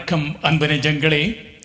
வணக்கம் அன்பு நெஞ்சங்களே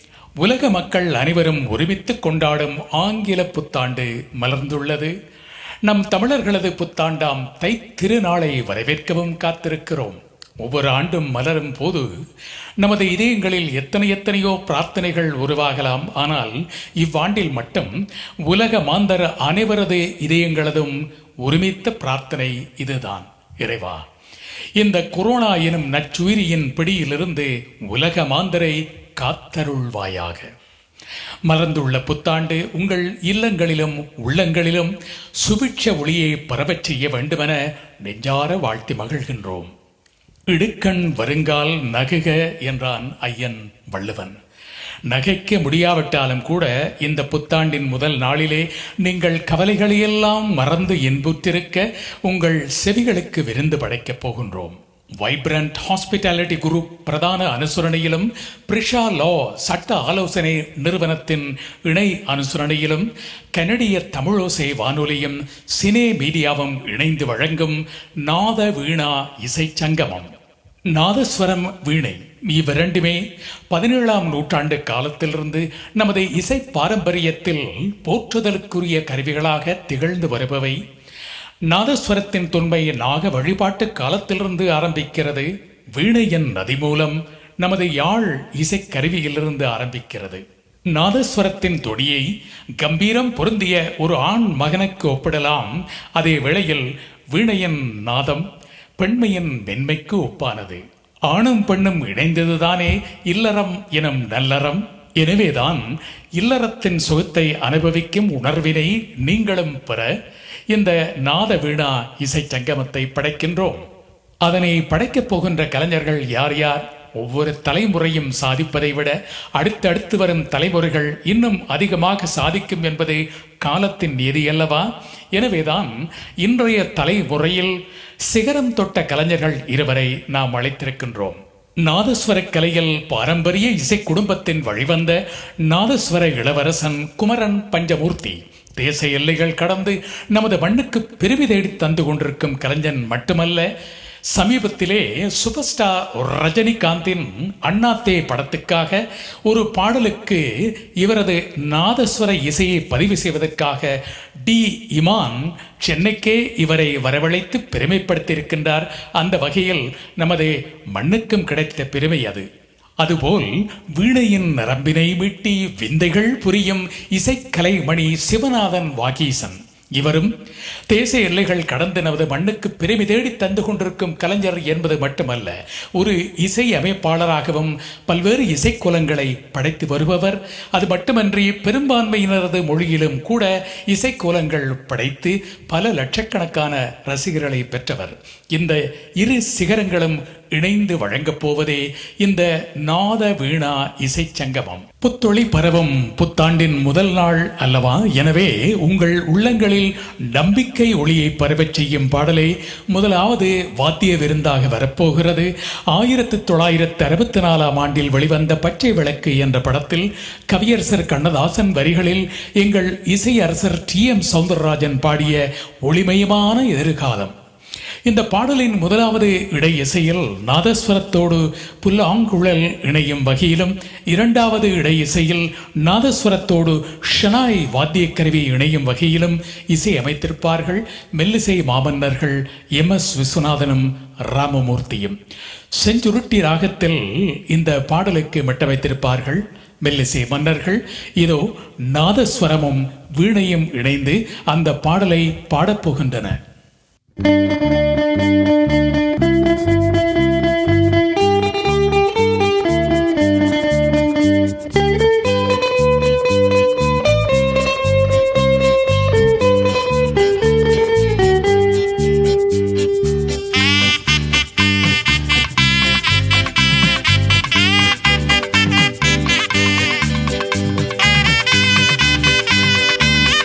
உலக மக்கள் அனைவரும் ஒருமித்து கொண்டாடும் ஆங்கில புத்தாண்டு மலர்ந்துள்ளது நம் தமிழர்களது புத்தாண்டாம் தை திருநாளை வரவேற்கவும் காத்திருக்கிறோம் ஒவ்வொரு ஆண்டும் மலரும் போது நமது இதயங்களில் எத்தனை எத்தனையோ பிரார்த்தனைகள் உருவாகலாம் ஆனால் இவ்வாண்டில் மட்டும் உலக மாந்தர் அனைவரது இதயங்களதும் ஒருமித்த பிரார்த்தனை இதுதான் இறைவா இந்த கொரோனா எனும் நச்சுயிரியின் பிடியிலிருந்து உலக மாந்தரை காத்தருள்வாயாக மலர்ந்துள்ள புத்தாண்டு உங்கள் இல்லங்களிலும் உள்ளங்களிலும் சுபிட்ச ஒளியை பரவச் செய்ய வேண்டுமென நெஞ்சார வாழ்த்தி மகிழ்கின்றோம் இடுக்கண் வருங்கால் நகுக என்றான் ஐயன் வள்ளுவன் நகைக்க முடியாவிட்டாலும் கூட இந்த புத்தாண்டின் முதல் நாளிலே நீங்கள் கவலைகளையெல்லாம் மறந்து இன்புற்றிருக்க உங்கள் செவிகளுக்கு விருந்து படைக்கப் போகின்றோம் வைப்ரண்ட் ஹாஸ்பிட்டாலிட்டி குரூப் பிரதான அனுசரணையிலும் பிரிஷா லா சட்ட ஆலோசனை நிறுவனத்தின் இணை அனுசரணையிலும் கனடிய தமிழோசை வானொலியும் சினே மீடியாவும் இணைந்து வழங்கும் நாத வீணா இசை சங்கமம் நாதஸ்வரம் வீணை இவ்விரண்டுமே பதினேழாம் நூற்றாண்டு காலத்திலிருந்து நமது இசை பாரம்பரியத்தில் போற்றுதலுக்குரிய கருவிகளாக திகழ்ந்து வருபவை நாதஸ்வரத்தின் தொன்மை நாக வழிபாட்டு காலத்திலிருந்து ஆரம்பிக்கிறது வீணையின் நதி மூலம் நமது யாழ் இசைக்கருவியிலிருந்து ஆரம்பிக்கிறது நாதஸ்வரத்தின் தொடியை கம்பீரம் பொருந்திய ஒரு ஆண் மகனுக்கு ஒப்பிடலாம் அதே வேளையில் வீணையின் நாதம் பெண்மையின் மென்மைக்கு ஒப்பானது ஆணும் பெண்ணும் இணைந்ததுதானே இல்லறம் எனும் நல்லறம் எனவேதான் இல்லறத்தின் சுகத்தை அனுபவிக்கும் உணர்வினை நீங்களும் பெற இந்த நாத வீணா இசை சங்கமத்தை படைக்கின்றோம் அதனை படைக்கப் போகின்ற கலைஞர்கள் யார் யார் ஒவ்வொரு தலைமுறையும் சாதிப்பதை விட அடுத்தடுத்து வரும் தலைமுறைகள் இன்னும் அதிகமாக சாதிக்கும் என்பது காலத்தின் நீதி அல்லவா எனவேதான் இன்றைய தலைமுறையில் சிகரம் தொட்ட கலைஞர்கள் இருவரை நாம் அழைத்திருக்கின்றோம் நாதஸ்வர கலையில் பாரம்பரிய இசை குடும்பத்தின் வழிவந்த நாதஸ்வர இளவரசன் குமரன் பஞ்சமூர்த்தி தேச எல்லைகள் கடந்து நமது மண்ணுக்கு பெருமை தேடி தந்து கொண்டிருக்கும் கலைஞன் மட்டுமல்ல சமீபத்திலே சூப்பர் ஸ்டார் ரஜினிகாந்தின் அண்ணாத்தே படத்துக்காக ஒரு பாடலுக்கு இவரது நாதஸ்வர இசையை பதிவு செய்வதற்காக டி இமான் சென்னைக்கே இவரை வரவழைத்து பெருமைப்படுத்தியிருக்கின்றார் அந்த வகையில் நமது மண்ணுக்கும் கிடைத்த பெருமை அது அதுபோல் வீணையின் நரம்பினை மீட்டி விந்தைகள் புரியும் இசைக்கலைமணி சிவநாதன் வாகீசன் இவரும் தேச எல்லைகள் கடந்து நமது மண்ணுக்கு பெருமை தேடி தந்து கொண்டிருக்கும் கலைஞர் என்பது மட்டுமல்ல ஒரு இசை அமைப்பாளராகவும் பல்வேறு இசைக்குலங்களை படைத்து வருபவர் அது மட்டுமன்றி பெரும்பான்மையினரது மொழியிலும் கூட இசைக்கோலங்கள் படைத்து பல லட்சக்கணக்கான ரசிகர்களை பெற்றவர் இந்த இரு சிகரங்களும் இணைந்து வழங்கப் போவதே இந்த நாத வீணா இசை சங்கமம் புத்தொளி பரவும் புத்தாண்டின் முதல் நாள் அல்லவா எனவே உங்கள் உள்ளங்களில் நம்பிக்கை ஒளியை பரவச் செய்யும் பாடலே முதலாவது வாத்திய விருந்தாக வரப்போகிறது ஆயிரத்தி தொள்ளாயிரத்தி அறுபத்தி நாலாம் ஆண்டில் வெளிவந்த பச்சை விளக்கு என்ற படத்தில் கவியரசர் கண்ணதாசன் வரிகளில் எங்கள் இசை அரசர் டி எம் சவுந்தரராஜன் பாடிய ஒளிமயமான எதிர்காலம் இந்த பாடலின் முதலாவது இடை இசையில் நாதஸ்வரத்தோடு புல்லாங்குழல் இணையும் வகையிலும் இரண்டாவது இடை இசையில் நாதஸ்வரத்தோடு ஷனாய் வாத்தியக்கருவி இணையும் வகையிலும் இசை அமைத்திருப்பார்கள் மெல்லிசை மாமன்னர்கள் எம் எஸ் விஸ்வநாதனும் ராமமூர்த்தியும் செஞ்சுருட்டி ராகத்தில் இந்த பாடலுக்கு மெட்டமைத்திருப்பார்கள் மெல்லிசை மன்னர்கள் இதோ நாதஸ்வரமும் வீணையும் இணைந்து அந்த பாடலை பாடப்போகின்றன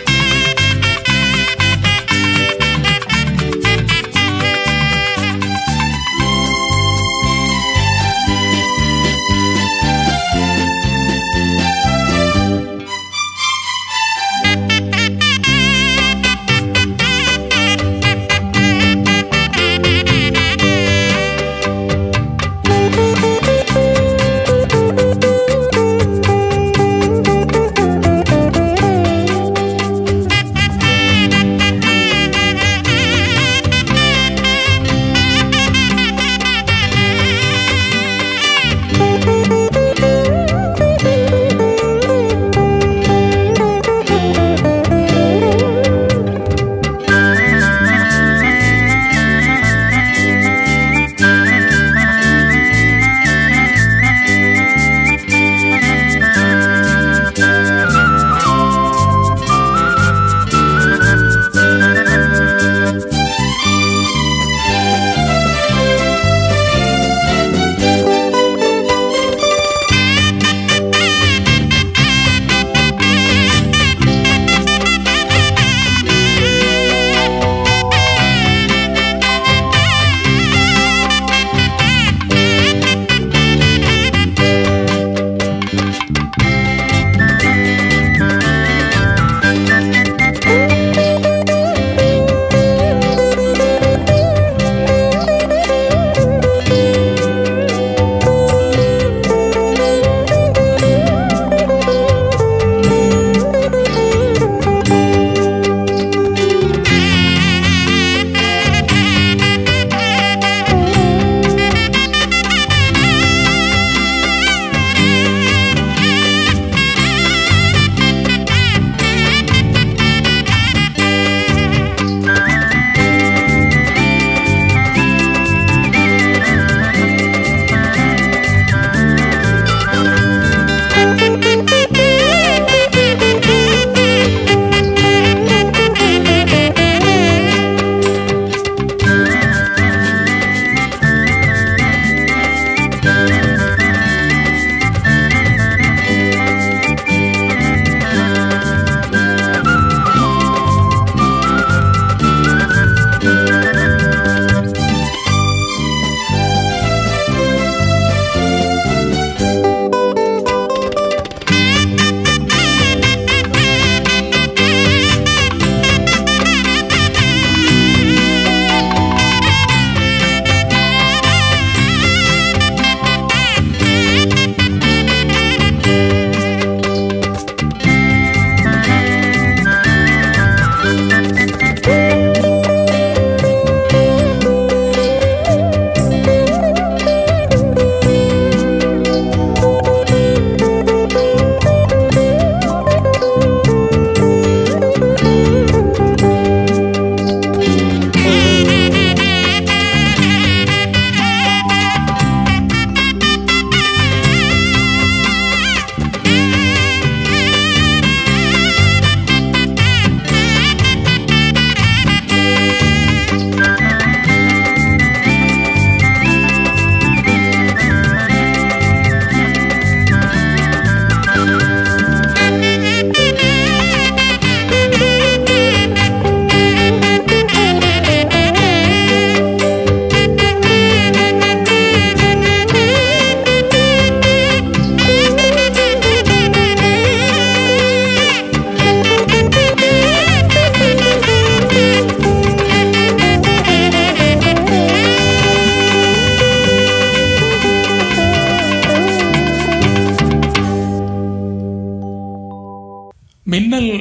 Thank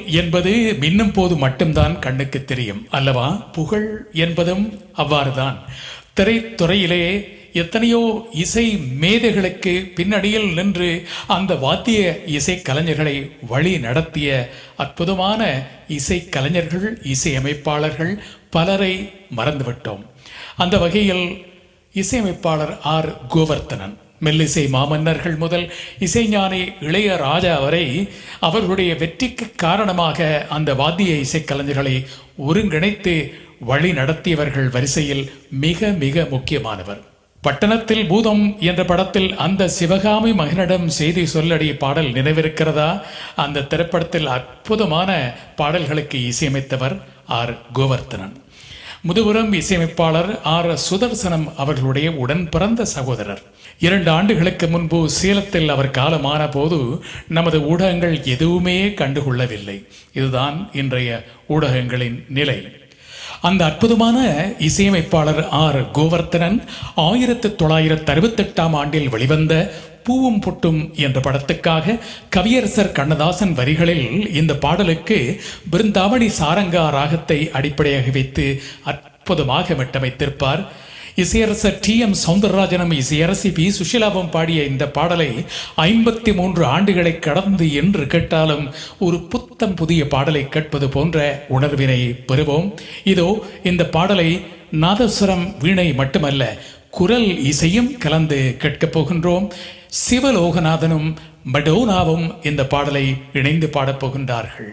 என்பது மின்னும் போது மட்டும்தான் கண்ணுக்கு தெரியும் அல்லவா புகழ் என்பதும் அவ்வாறுதான் திரைத்துறையிலே எத்தனையோ இசை மேதைகளுக்கு பின்னணியில் நின்று அந்த வாத்திய இசை கலைஞர்களை வழி நடத்திய அற்புதமான இசை கலைஞர்கள் இசையமைப்பாளர்கள் பலரை மறந்துவிட்டோம் அந்த வகையில் இசையமைப்பாளர் ஆர் கோவர்த்தனன் மெல்லிசை மாமன்னர்கள் முதல் இசைஞானி இளையராஜா வரை அவர்களுடைய வெற்றிக்கு காரணமாக அந்த வாத்திய இசைக்கலைஞர்களை ஒருங்கிணைத்து வழி நடத்தியவர்கள் வரிசையில் மிக மிக முக்கியமானவர் பட்டணத்தில் பூதம் என்ற படத்தில் அந்த சிவகாமி மகனிடம் செய்தி சொல்லடி பாடல் நினைவிருக்கிறதா அந்த திரைப்படத்தில் அற்புதமான பாடல்களுக்கு இசையமைத்தவர் ஆர் கோவர்த்தனன் முதுபுறம் இசையமைப்பாளர் ஆர் சுதர்சனம் அவர்களுடைய உடன் பிறந்த சகோதரர் இரண்டு ஆண்டுகளுக்கு முன்பு சேலத்தில் அவர் காலமான போது நமது ஊடகங்கள் எதுவுமே கண்டுகொள்ளவில்லை இதுதான் இன்றைய ஊடகங்களின் நிலை அந்த அற்புதமான இசையமைப்பாளர் ஆர் கோவர்த்தனன் ஆயிரத்தி தொள்ளாயிரத்தி அறுபத்தெட்டாம் ஆண்டில் வெளிவந்த பூவும் பொட்டும் என்ற படத்துக்காக கவியரசர் கண்ணதாசன் வரிகளில் இந்த பாடலுக்கு பிருந்தாவணி சாரங்கா ராகத்தை அடிப்படையாக வைத்து அற்புதமாக மெட்டமைத்திருப்பார் இசையரசர் டி எம் சவுந்தரராஜனும் இசையரசி பி சுஷிலாவும் பாடிய இந்த பாடலை ஐம்பத்தி மூன்று ஆண்டுகளை கடந்து என்று கேட்டாலும் ஒரு புத்தம் புதிய பாடலை கேட்பது போன்ற உணர்வினை பெறுவோம் இதோ இந்த பாடலை நாதஸ்வரம் வீணை மட்டுமல்ல குரல் இசையும் கலந்து கேட்கப் போகின்றோம் சிவலோகநாதனும் மடோனாவும் இந்த பாடலை இணைந்து பாடப் போகின்றார்கள்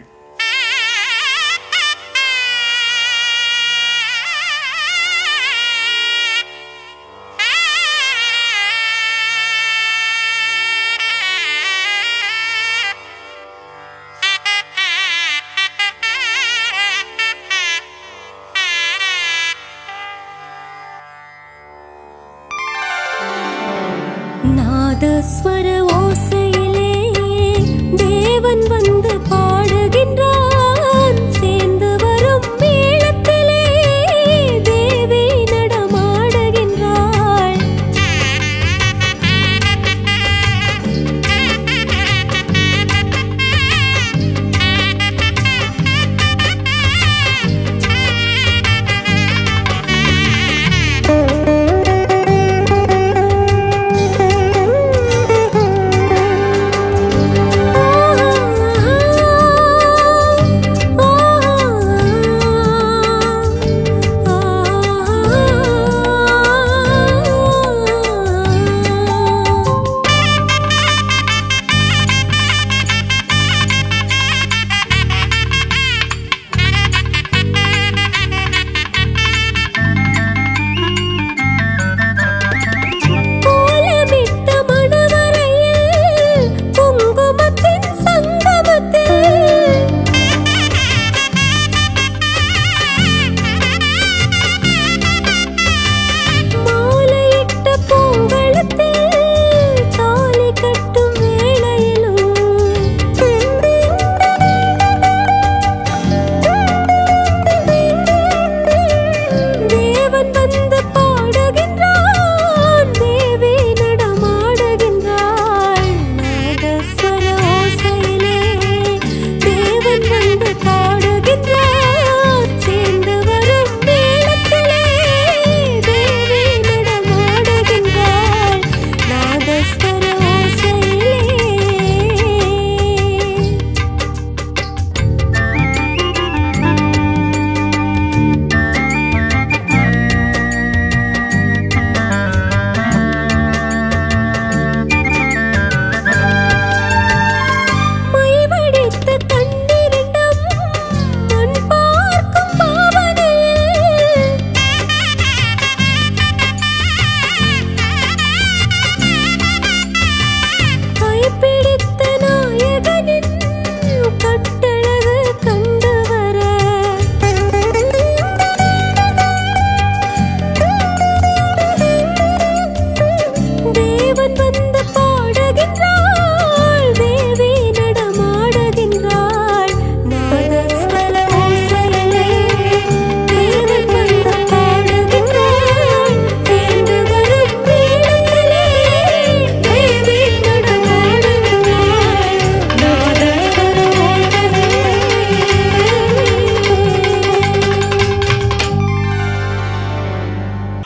நாதஸ்வர ஓசையிலே தேவன் வந்து பாடுகின்றான் சேர்ந்து வரும் மேளத்திலே தேவி நடமாடுகின்றாள்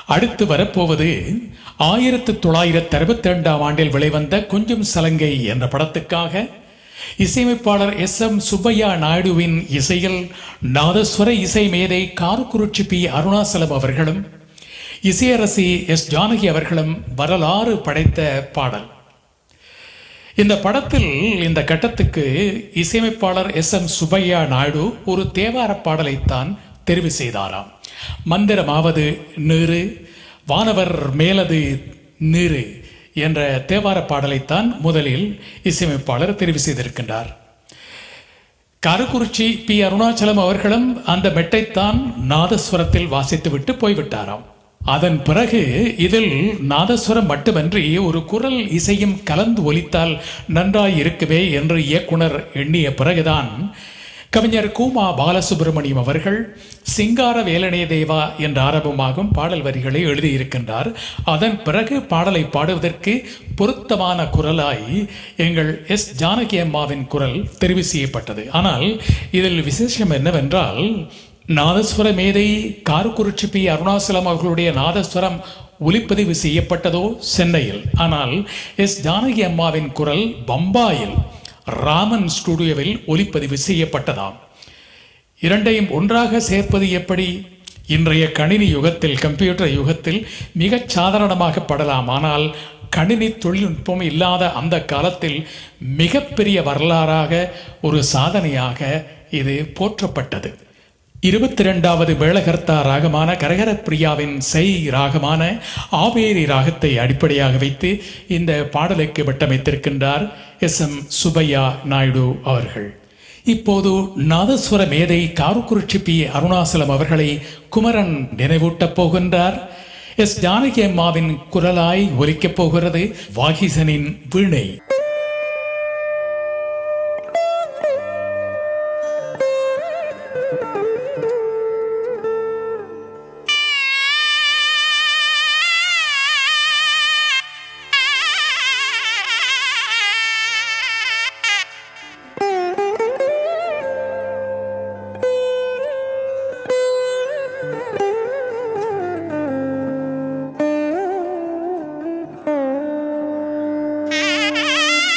அடுத்து வரப்போவது ஆயிரத்து தொள்ளாயிரத்து அறுபத்தி ரெண்டாம் ஆண்டில் வெளிவந்த கொஞ்சம் சலங்கை என்ற படத்துக்காக இசையமைப்பாளர் எஸ் எம் சுப்பையா நாயுடுவின் இசையில் நாதஸ்வர இசை மேதை காரக்குறிச்சி பி அருணாசலம் அவர்களும் இசையரசி எஸ் ஜானகி அவர்களும் வரலாறு படைத்த பாடல் இந்த படத்தில் இந்த கட்டத்துக்கு இசையமைப்பாளர் எஸ் எம் சுப்பையா நாயுடு ஒரு தேவார பாடலைத்தான் தெரிவு செய்தாராம் மந்திரமாவது நீரு வானவர் மேலது நீரு என்ற தேவார பாடலைத்தான் முதலில் இசையமைப்பாளர் தெரிவு செய்திருக்கின்றார் காரக்குறிச்சி பி அருணாச்சலம் அவர்களும் அந்த மெட்டைத்தான் நாதஸ்வரத்தில் வாசித்துவிட்டு போய்விட்டாராம் அதன் பிறகு இதில் நாதஸ்வரம் மட்டுமன்றி ஒரு குரல் இசையும் கலந்து ஒலித்தால் நன்றாய் இருக்குவே என்று இயக்குனர் எண்ணிய பிறகுதான் கவிஞர் கூமா பாலசுப்ரமணியம் அவர்கள் சிங்கார வேலனே தேவா என்ற ஆரம்பமாகும் பாடல் வரிகளை எழுதியிருக்கின்றார் அதன் பிறகு பாடலை பாடுவதற்கு பொருத்தமான குரலாய் எங்கள் எஸ் ஜானகி அம்மாவின் குரல் தெரிவு செய்யப்பட்டது ஆனால் இதில் விசேஷம் என்னவென்றால் நாதஸ்வர மேதை காரக்குறிச்சி பி அருணாசலம் அவர்களுடைய நாதஸ்வரம் ஒலிப்பதிவு செய்யப்பட்டதோ சென்னையில் ஆனால் எஸ் ஜானகி அம்மாவின் குரல் பம்பாயில் ராமன் ஸ்டுடியோவில் ஒலிப்பதிவு செய்யப்பட்டதாம் இரண்டையும் ஒன்றாக சேர்ப்பது எப்படி இன்றைய கணினி யுகத்தில் கம்ப்யூட்டர் யுகத்தில் மிகச் சாதாரணமாக படலாம் ஆனால் கணினி தொழில்நுட்பம் இல்லாத அந்த காலத்தில் மிகப்பெரிய வரலாறாக ஒரு சாதனையாக இது போற்றப்பட்டது இருபத்தி ரெண்டாவது மேளகர்த்தா ராகமான கரகர பிரியாவின் செய் ராகமான ஆவேரி ராகத்தை அடிப்படையாக வைத்து இந்த பாடலுக்கு வட்டமைத்திருக்கின்றார் எஸ் எம் சுப்பையா நாயுடு அவர்கள் இப்போது நாதஸ்வர மேதை காரக்குறிச்சி பி அருணாசலம் அவர்களை குமரன் நினைவூட்டப் போகின்றார் எஸ் ஜானகி அம்மாவின் குரலாய் ஒலிக்கப் போகிறது வாகிசனின் வீணை Thank you.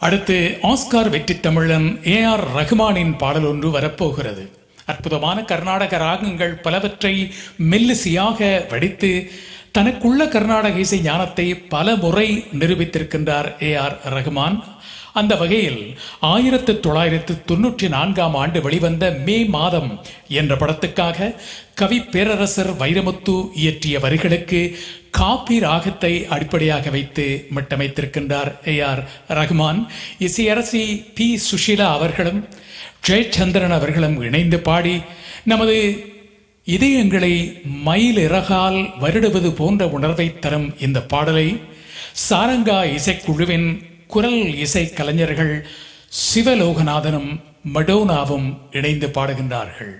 அடுத்து ஆஸ்கார் வெற்றி தமிழன் ஏ ஆர் ரஹ்மானின் பாடல் ஒன்று வரப்போகிறது அற்புதமான கர்நாடக ராகங்கள் பலவற்றை மெல்லிசையாக வடித்து தனக்குள்ள கர்நாடக இசை ஞானத்தை பல முறை நிரூபித்திருக்கின்றார் ஏ ஆர் ரஹ்மான் அந்த வகையில் ஆயிரத்து தொள்ளாயிரத்து தொன்னூற்றி நான்காம் ஆண்டு வெளிவந்த மே மாதம் என்ற படத்துக்காக கவி பேரரசர் வைரமுத்து இயற்றிய வரிகளுக்கு காப்பி ராகத்தை அடிப்படையாக வைத்து மிட்டமைத்திருக்கின்றார் ஏ ஆர் ரஹ்மான் இசையரசி பி சுஷீலா அவர்களும் ஜெயச்சந்திரன் அவர்களும் இணைந்து பாடி நமது இதயங்களை மயில் இறகால் வருடுவது போன்ற உணர்வை தரும் இந்த பாடலை சாரங்கா இசைக்குழுவின் குரல் இசை கலைஞர்கள் சிவலோகநாதனும் மடோனாவும் இணைந்து பாடுகின்றார்கள்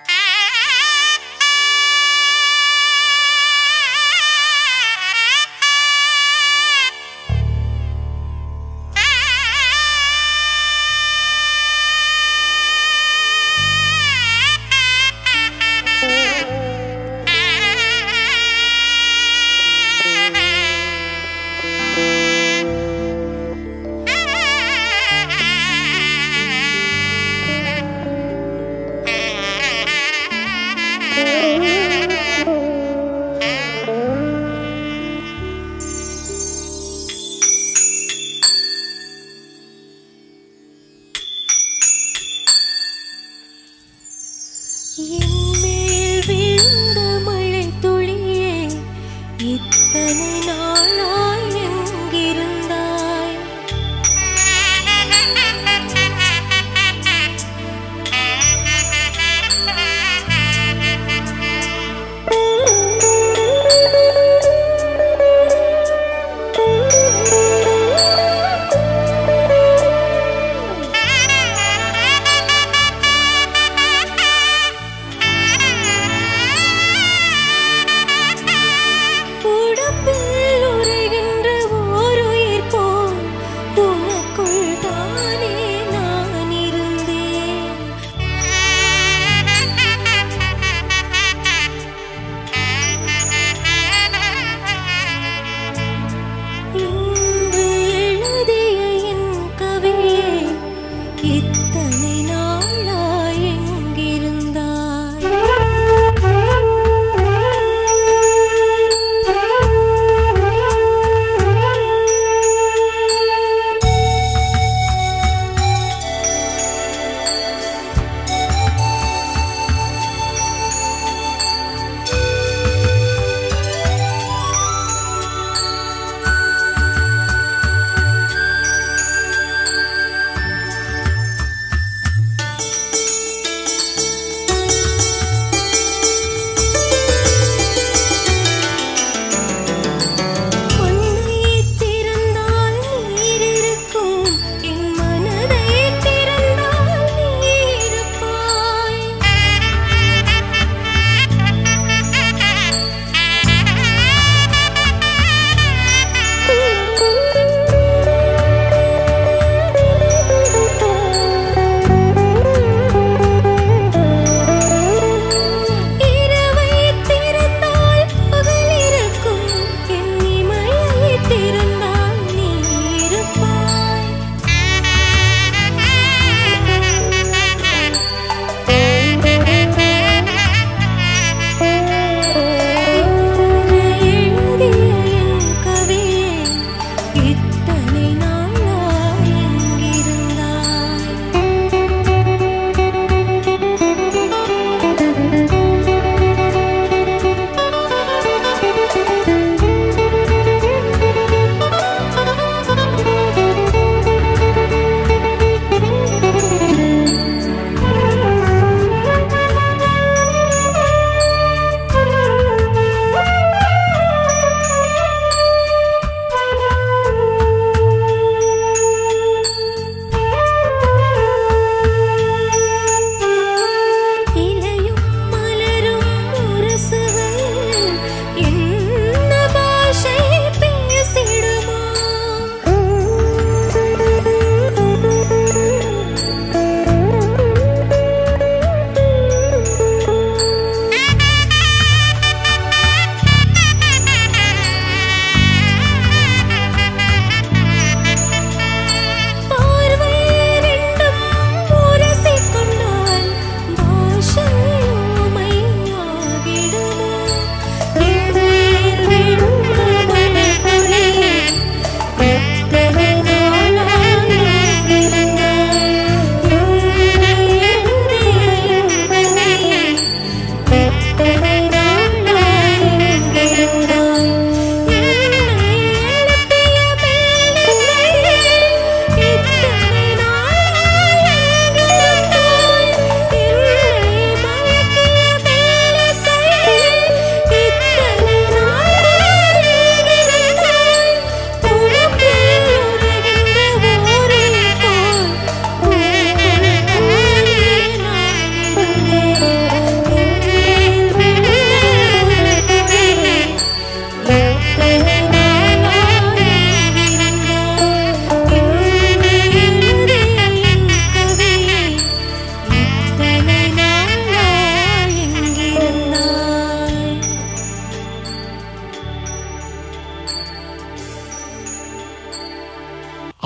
என்மேல் விழுந்த மழை துளியே இத்தனை நாளாய் எங்கிருந்தாய்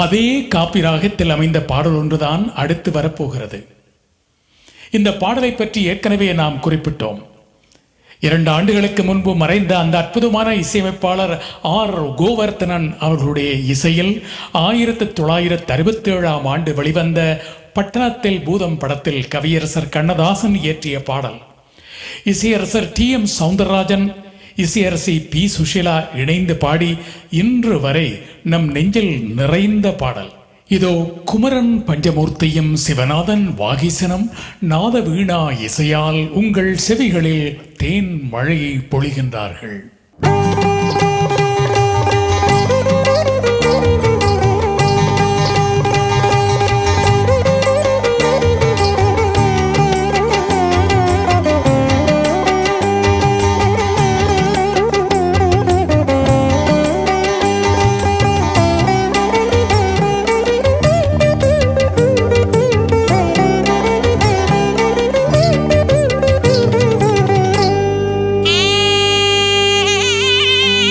அதே காப்பி ராகத்தில் அமைந்த பாடல் ஒன்றுதான் அடுத்து வரப்போகிறது இந்த பாடலை பற்றி ஏற்கனவே நாம் குறிப்பிட்டோம் இரண்டு ஆண்டுகளுக்கு முன்பு மறைந்த அந்த அற்புதமான இசையமைப்பாளர் ஆர் கோவர்த்தனன் அவர்களுடைய இசையில் ஆயிரத்தி தொள்ளாயிரத்தி அறுபத்தி ஏழாம் ஆண்டு வெளிவந்த பட்டணத்தில் பூதம் படத்தில் கவியரசர் கண்ணதாசன் இயற்றிய பாடல் இசையரசர் டி எம் சவுந்தரராஜன் இசையரசி பி சுஷீலா இணைந்து பாடி இன்று வரை நம் நெஞ்சில் நிறைந்த பாடல் இதோ குமரன் பஞ்சமூர்த்தியும் சிவநாதன் வாகிசனம் நாத வீணா இசையால் உங்கள் செவிகளில் தேன் மழையை பொழிகின்றார்கள் Thank you.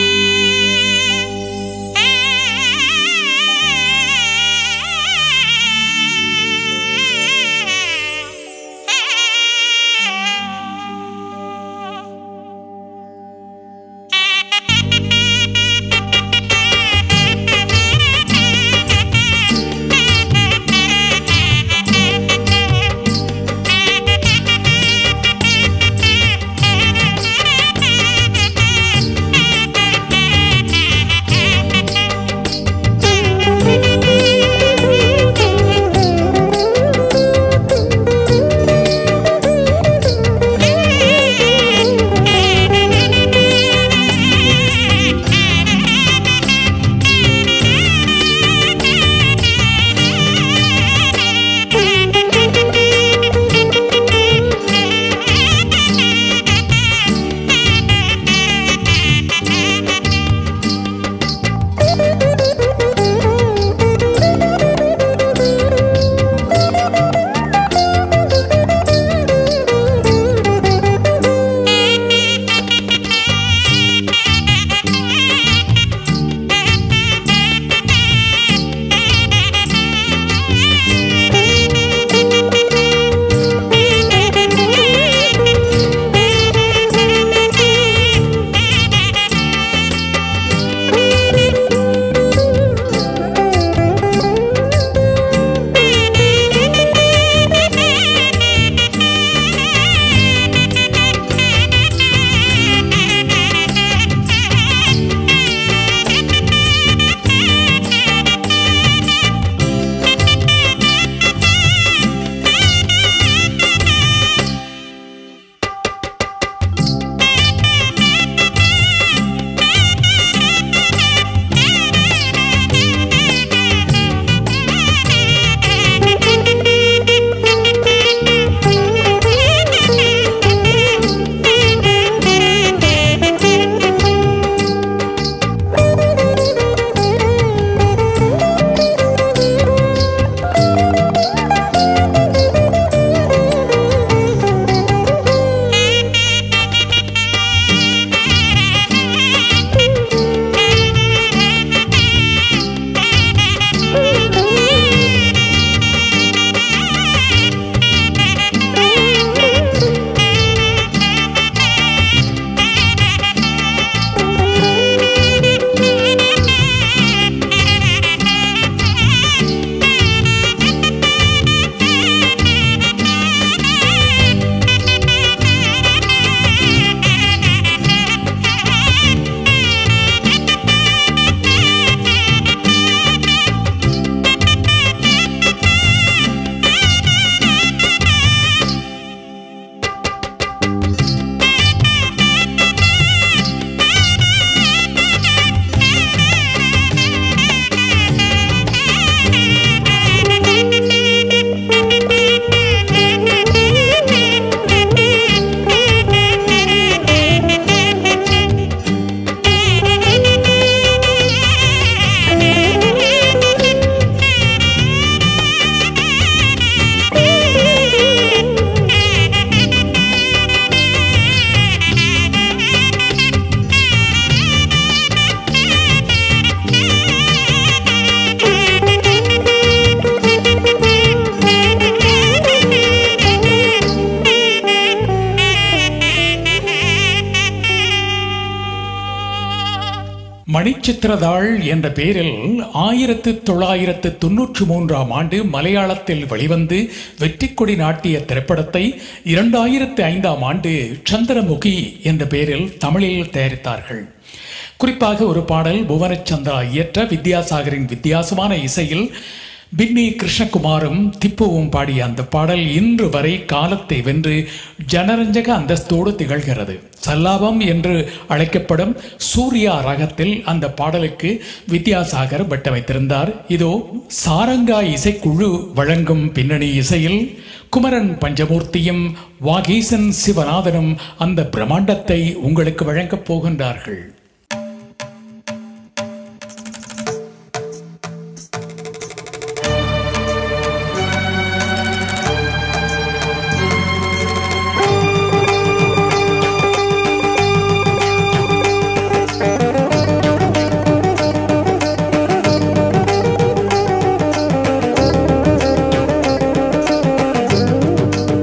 மணிச்சித்திரதாள் என்ற பெயரில் ஆயிரத்து தொள்ளாயிரத்து தொன்னூற்றி மூன்றாம் ஆண்டு மலையாளத்தில் வெளிவந்து வெற்றி கொடி நாட்டிய திரைப்படத்தை இரண்டாயிரத்து ஐந்தாம் ஆண்டு சந்திரமுகி என்ற பெயரில் தமிழில் தயாரித்தார்கள் குறிப்பாக ஒரு பாடல் புவனச்சந்திரா இயற்ற வித்யாசாகரின் வித்தியாசமான இசையில் பின்னி கிருஷ்ணகுமாரும் திப்புவும் பாடிய அந்த பாடல் இன்று வரை காலத்தை வென்று ஜனரஞ்சக அந்தஸ்தோடு திகழ்கிறது சல்லாபம் என்று அழைக்கப்படும் சூர்யா ராகத்தில் அந்த பாடலுக்கு வித்யாசாகர் வட்டமைத்திருந்தார் இதோ சாரங்கா இசைக்குழு வழங்கும் பின்னணி இசையில் குமரன் பஞ்சமூர்த்தியும் வாகீசன் சிவநாதனும் அந்த பிரம்மாண்டத்தை உங்களுக்கு வழங்கப் போகின்றார்கள்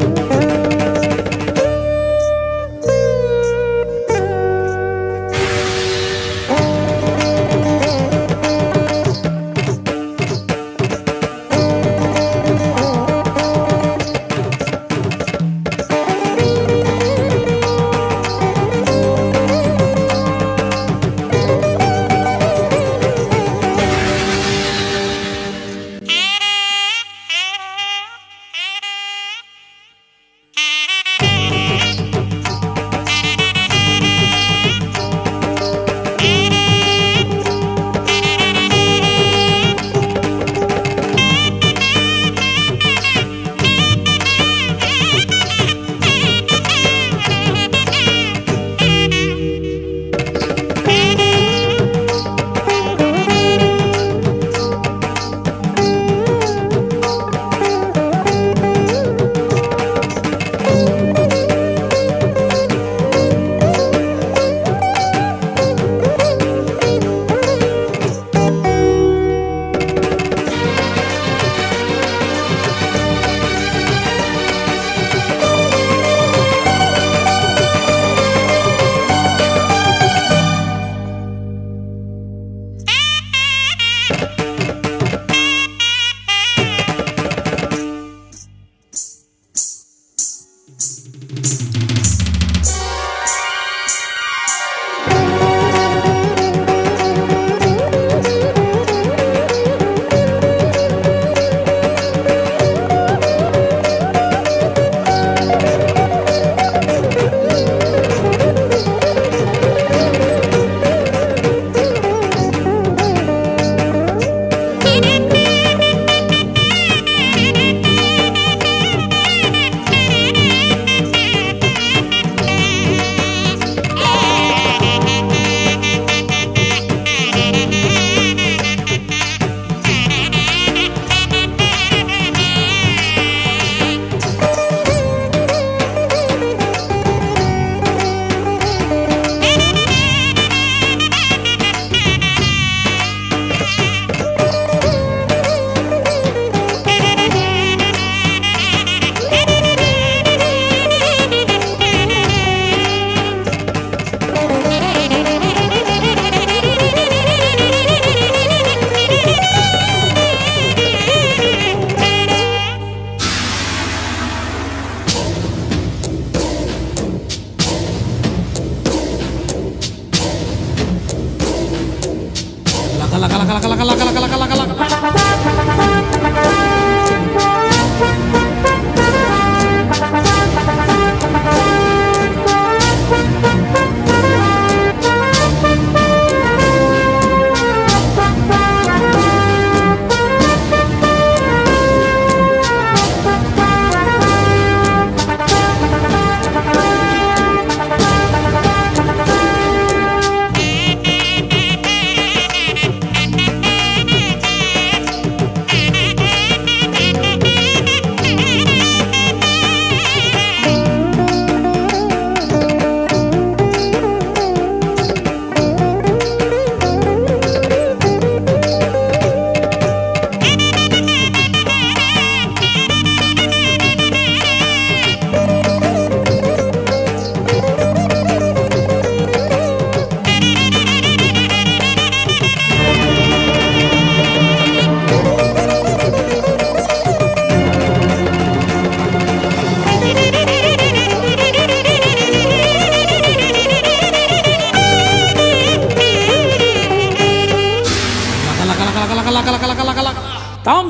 ஆ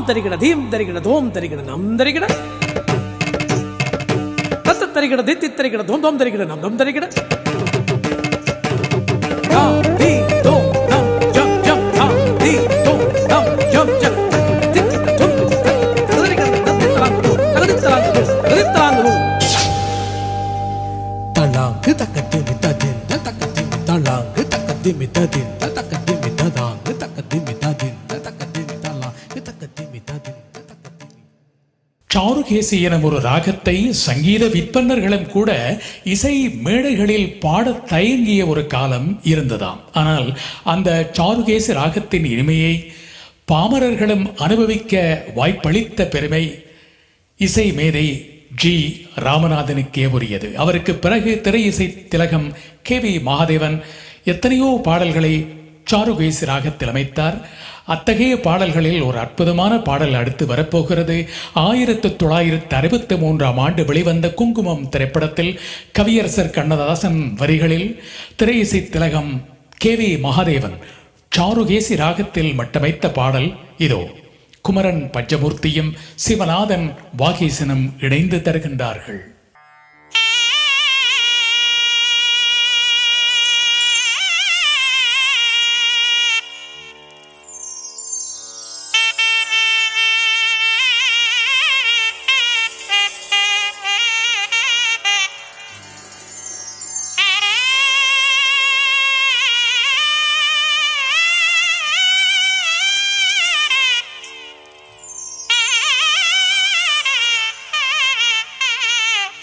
தரிகிட தீம் தரிகிட தோம் தரிகிட நம் தரிகிட தத்த தரிகிட தித்தி தரிகிட தோம் தோம் தரிகிட நம் தம் தரிகிட தா, தி, தோம், நம், ஜம், ஜம், தா, தி, தோம், நம், ஜம், ஜம். திக்கிட, தும், தக்கிட, தரிகிட, தத்தித்தலாங்குது, தகதித்தலாங்குது, தகதித்தலாங்குது. தளாங்கு தக்கத்திமி ததிந்த தக்கத்திமி தளாங்கு தக்கத்திமி ததிந்த தக்கத்திமி ததாங்கு தக்கத்திமி ததிந்த தக்கத்திமி தளாங்கு தக்கத்திமி ததிந்த தக்கத்திமி சாருகேசி எனும் ஒரு ராகத்தை சங்கீத விற்பனர்களும் கூட இசை மேடைகளில் பாடத் தயங்கிய ஒரு காலம் இருந்ததாம் ஆனால் அந்த சாருகேசி ராகத்தின் இனிமையை பாமரர்களும் அனுபவிக்க வாய்ப்பளித்த பெருமை இசை மேதை ஜி ராமநாதனுக்கே உரியது அவருக்கு பிறகு திரை இசை திலகம் கே வி மகாதேவன் எத்தனையோ பாடல்களை சாருகேசி ராகத்தில் அமைத்தார் அத்தகைய பாடல்களில் ஒரு அற்புதமான பாடல் அடுத்து வரப்போகிறது ஆயிரத்து தொள்ளாயிரத்து அறுபத்தி மூன்றாம் ஆண்டு வெளிவந்த குங்குமம் திரைப்படத்தில் கவியரசர் கண்ணதாசன் வரிகளில் திரை இசை திலகம் கே வி மகாதேவன் சாருகேசி ராகத்தில் மட்டமைத்த பாடல் இதோ குமரன் பஞ்சமூர்த்தியும் சிவநாதன் வாகீசனும் இணைந்து தருகின்றார்கள் Thank you.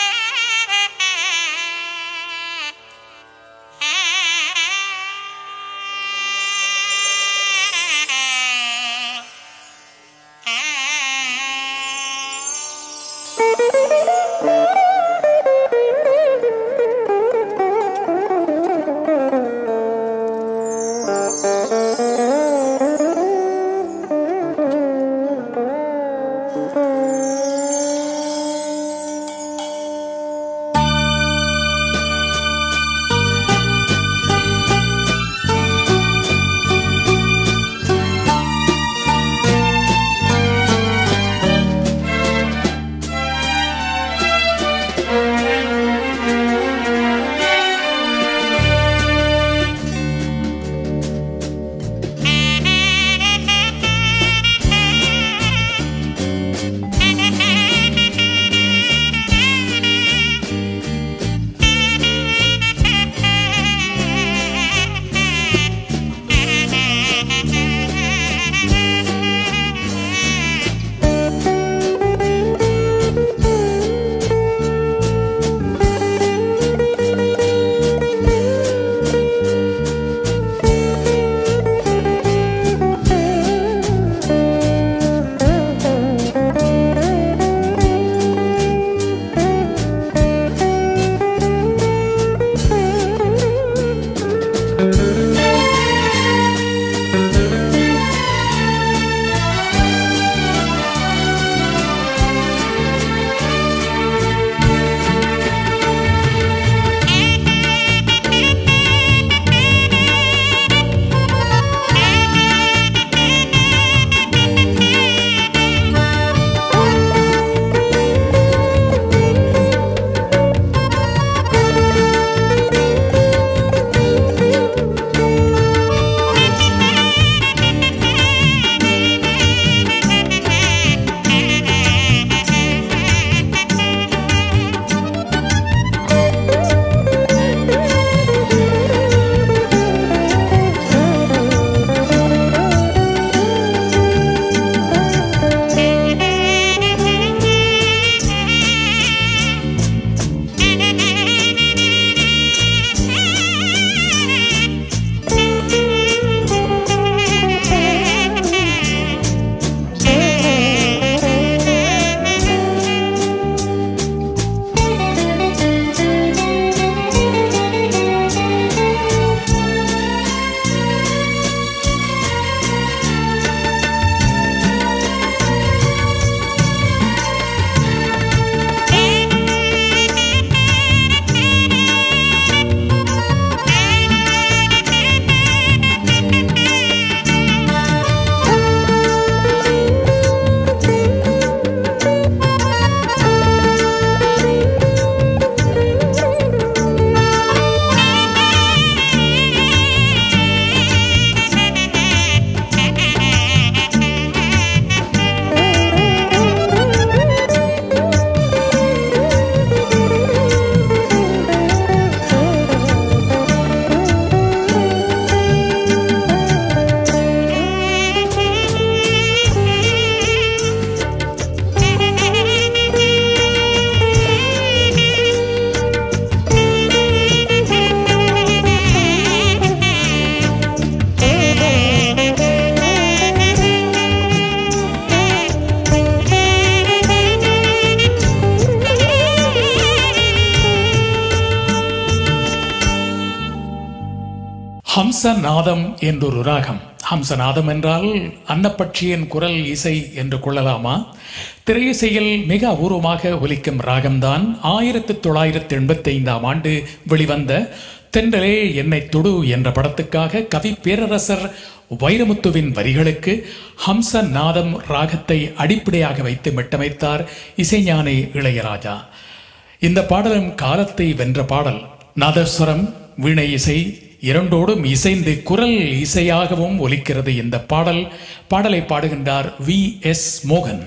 ஹம்சநாதம் என்றொரு ராகம் ஹம்சநாதம் என்றால் அன்னப்பட்சியின் குரல் இசை என்று கொள்ளலாமா திரையிசையில் மிக அபூர்வமாக ஒலிக்கும் ராகம்தான் ஆயிரத்தி தொள்ளாயிரத்தி எண்பத்தி ஐந்தாம் ஆண்டு வெளிவந்த தென்றலே என்னை தொடு என்ற படத்துக்காக கவி பேரரசர் வைரமுத்துவின் வரிகளுக்கு ஹம்சநாதம் ராகத்தை அடிப்படையாக வைத்து மிட்டமைத்தார் இசைஞானி இளையராஜா இந்த பாடலும் காலத்தை வென்ற பாடல் நாதஸ்வரம் வீணை இசை இரண்டோடும் இசைந்து குரல் இசையாகவும் ஒலிக்கிறது இந்த பாடல் பாடலை பாடுகின்றார் வி எஸ் மோகன்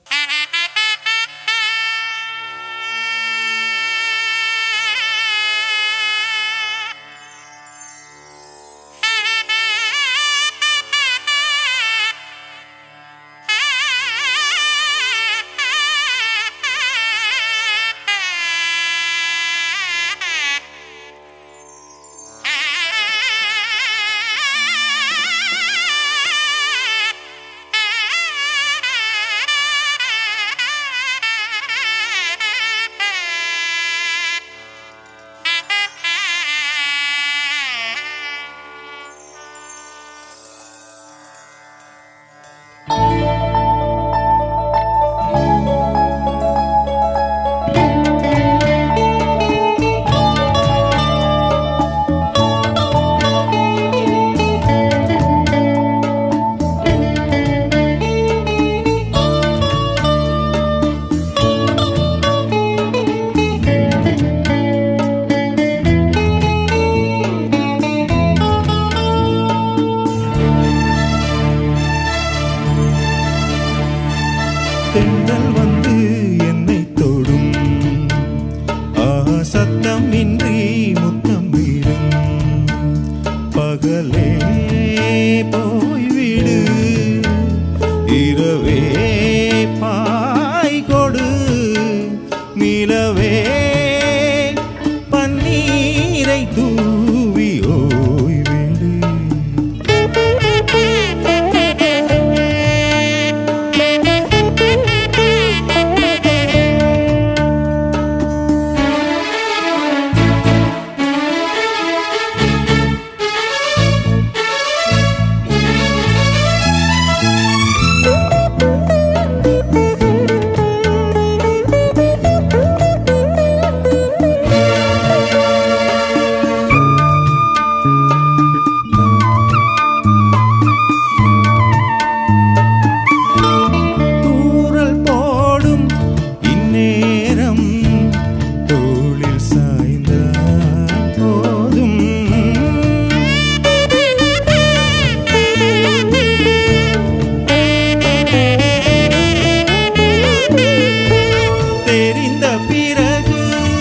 தென்றல் வந்து என்னை தொடும் ஆ சத்தம் இன்றி முத்தம் விடும் பகலே போய்விடு இரவே பாய் கொடு நிலவே பன்னீரை தூவி ஓய்விடு தூறல் போடும் இந்நேரம் தோளில் சாய்ந்தால் போதும் தெரிந்த பிறகு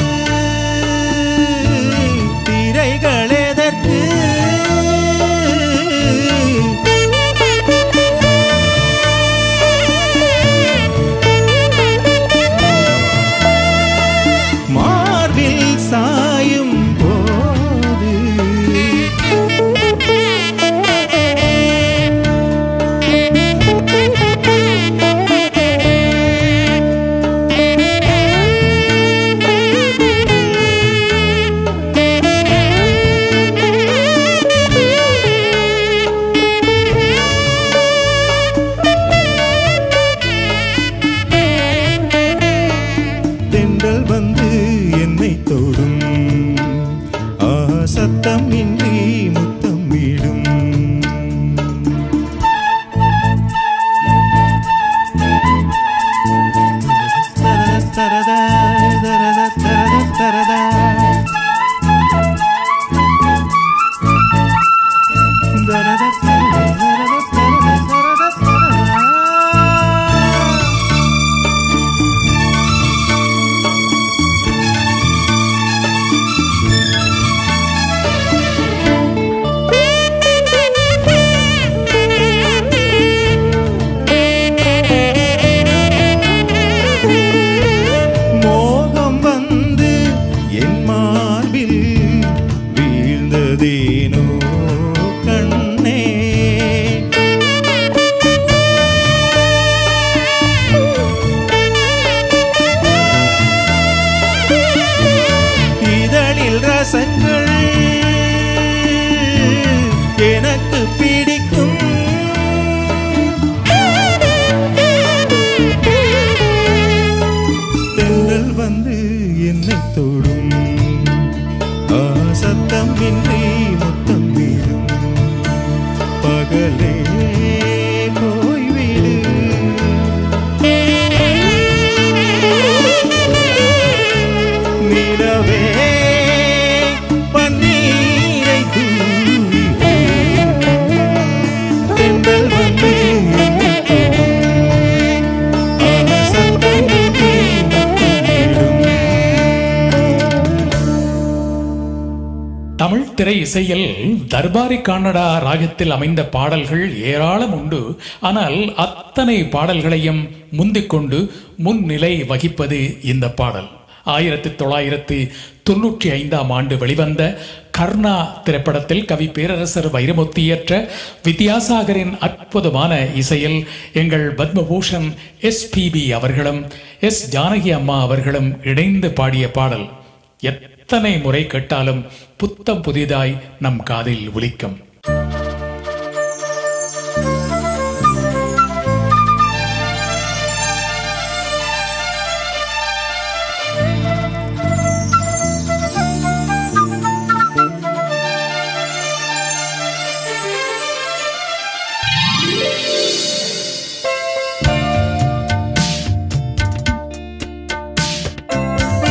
திரைகள் எதற்கு மார்பில் சாயும் போது தென்றல் வந்து என்னை தொடும் ஆ சத்தம் இன்றி முத்தம் விடும் தரதா, தரதா, தரதா, தரதா. தரதா, தரதா, தரதா, தரதா, தரதா, தரதா. மோகம் வந்து என் மார்பில் வீழ்ந்ததேனோ கண்ணே இதழில் ரசங்கள் திரை இசையில் தர்பாரி கானடா ராகத்தில் அமைந்த பாடல்கள் ஏராளம் உண்டு ஆனால் அத்தனை பாடல்களையும் முந்திக் கொண்டு முன்னிலை வகிப்பது இந்த பாடல் ஆயிரத்தி தொள்ளாயிரத்தி தொன்னூற்றி ஐந்தாம் ஆண்டு வெளிவந்த கர்ணா திரைப்படத்தில் கவி பேரரசர் வைரமுத்து இயற்ற வித்யாசாகரின் அற்புதமான இசையில் எங்கள் பத்மபூஷன் எஸ்பிபி அவர்களும் எஸ் ஜானகி அம்மா அவர்களும் இணைந்து பாடிய பாடல் எத்தனை முறை கேட்டாலும் புத்தம் புதிதாய் நம் காதில் ஒலிக்கும்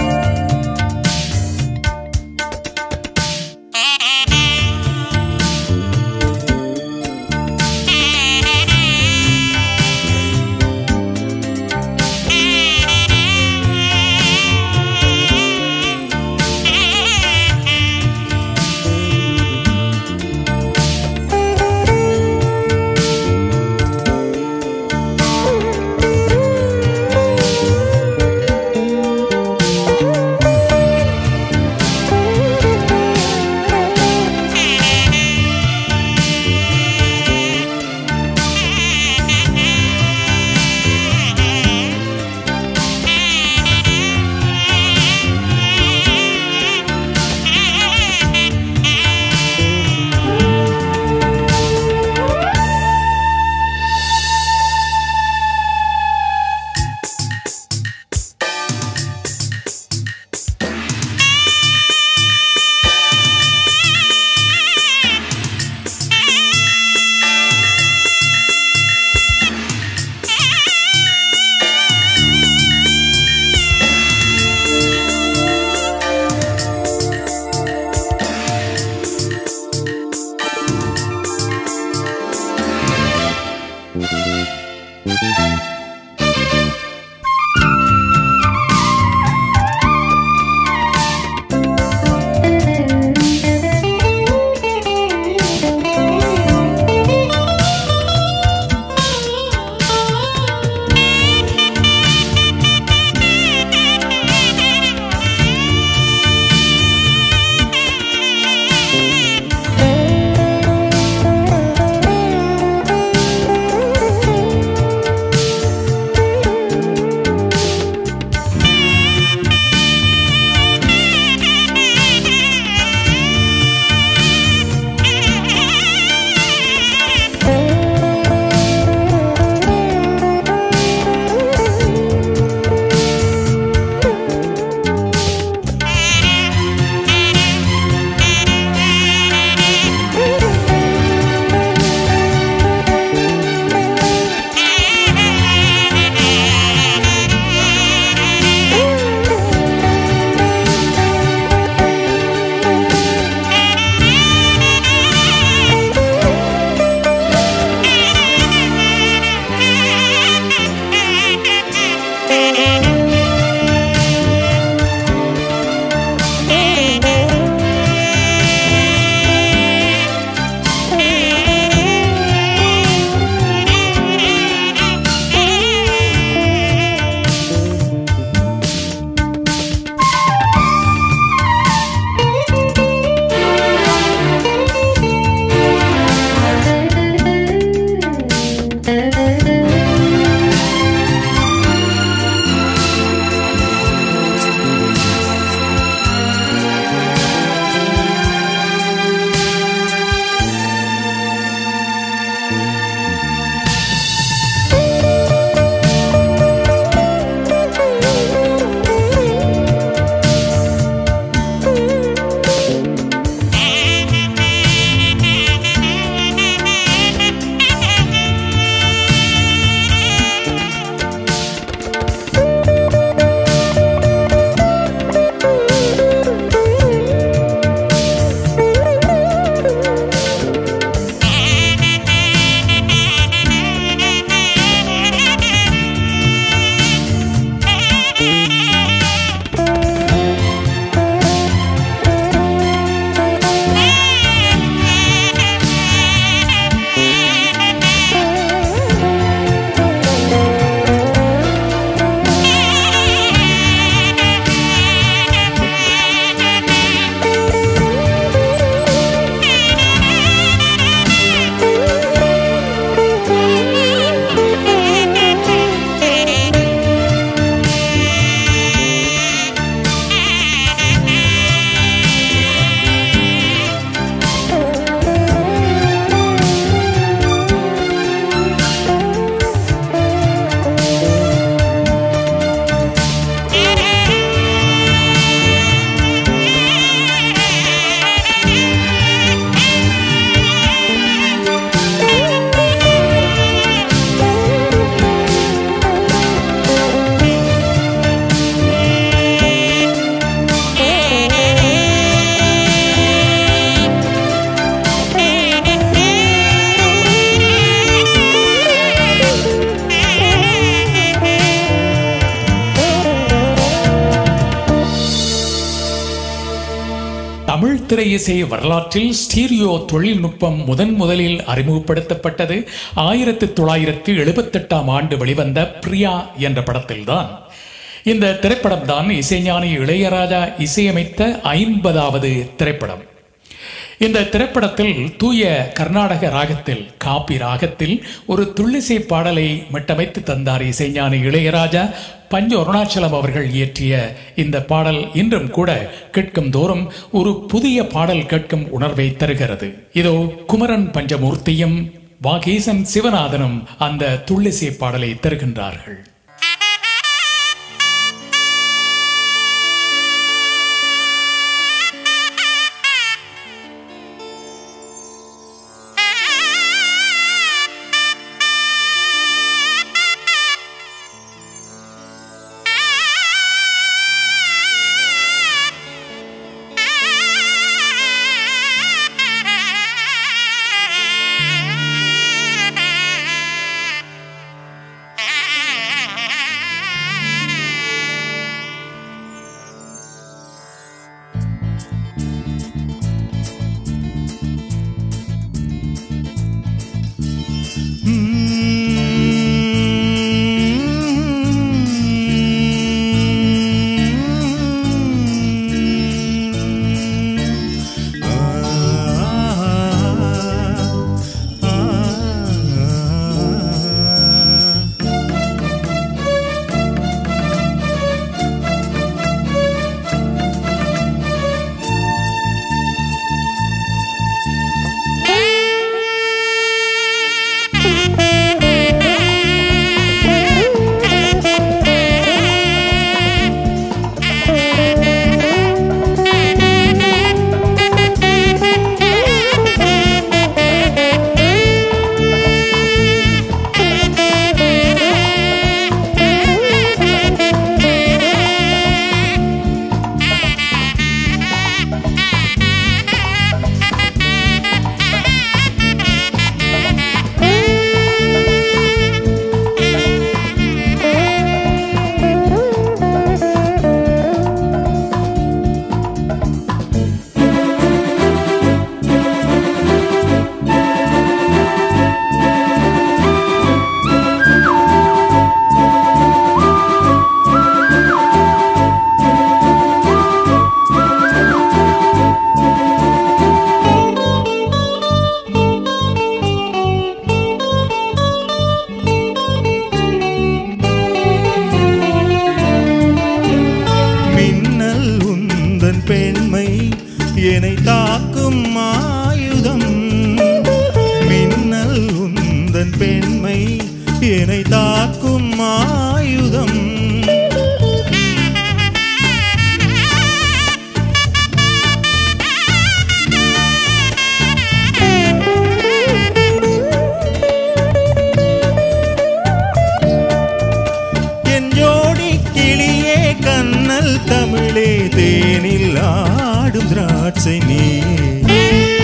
ஆ முழுத்திரை இசை வரலாற்றில் ஸ்டீரியோ தொழில்நுட்பம் முதன் முதலில் அறிமுகப்படுத்தப்பட்டது ஆயிரத்தி தொள்ளாயிரத்தி எழுபத்தெட்டாம் ஆண்டு வெளிவந்த பிரியா என்ற படத்தில்தான் இந்த திரைப்படம் தான் இசைஞானி இளையராஜா இசையமைத்த ஐம்பதாவது திரைப்படம் இந்த திரைப்படத்தில் தூய கர்நாடக ராகத்தில் காப்பி ராகத்தில் ஒரு துள்ளிசை பாடலை மிட்டமைத்து தந்தார் இசைஞானி இளையராஜா பஞ்ச அருணாச்சலம் அவர்கள் இயற்றிய இந்த பாடல் இன்றும் கூட கேட்கும் தோறும் ஒரு புதிய பாடல் கேட்கும் உணர்வை தருகிறது இதோ குமரன் பஞ்சமூர்த்தியும் வாகீசன் சிவநாதனும் அந்த துள்ளிசை பாடலை தருகின்றார்கள் மின்னல் உந்தன் பெண்மை என்னை தாக்கும் ஆயுதம் மின்னல் உந்தன் பெண்மை என்னை தாக்கும் ஆயுதம் என் ஜோடி கிளியே கண்ணல் தமிழே தேனில் ஆடும் திராட்சை நீ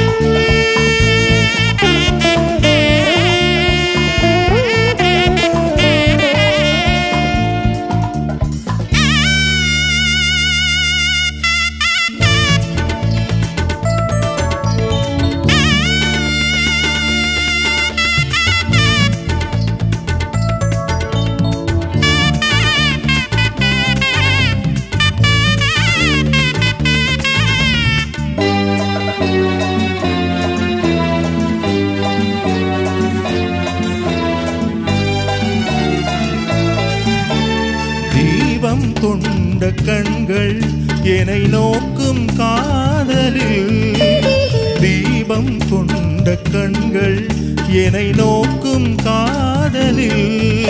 தீபம் கொண்ட கண்கள் என்னை நோக்கும் காதலில் தீபம் கொண்ட கண்கள் என்னை நோக்கும் காதலில்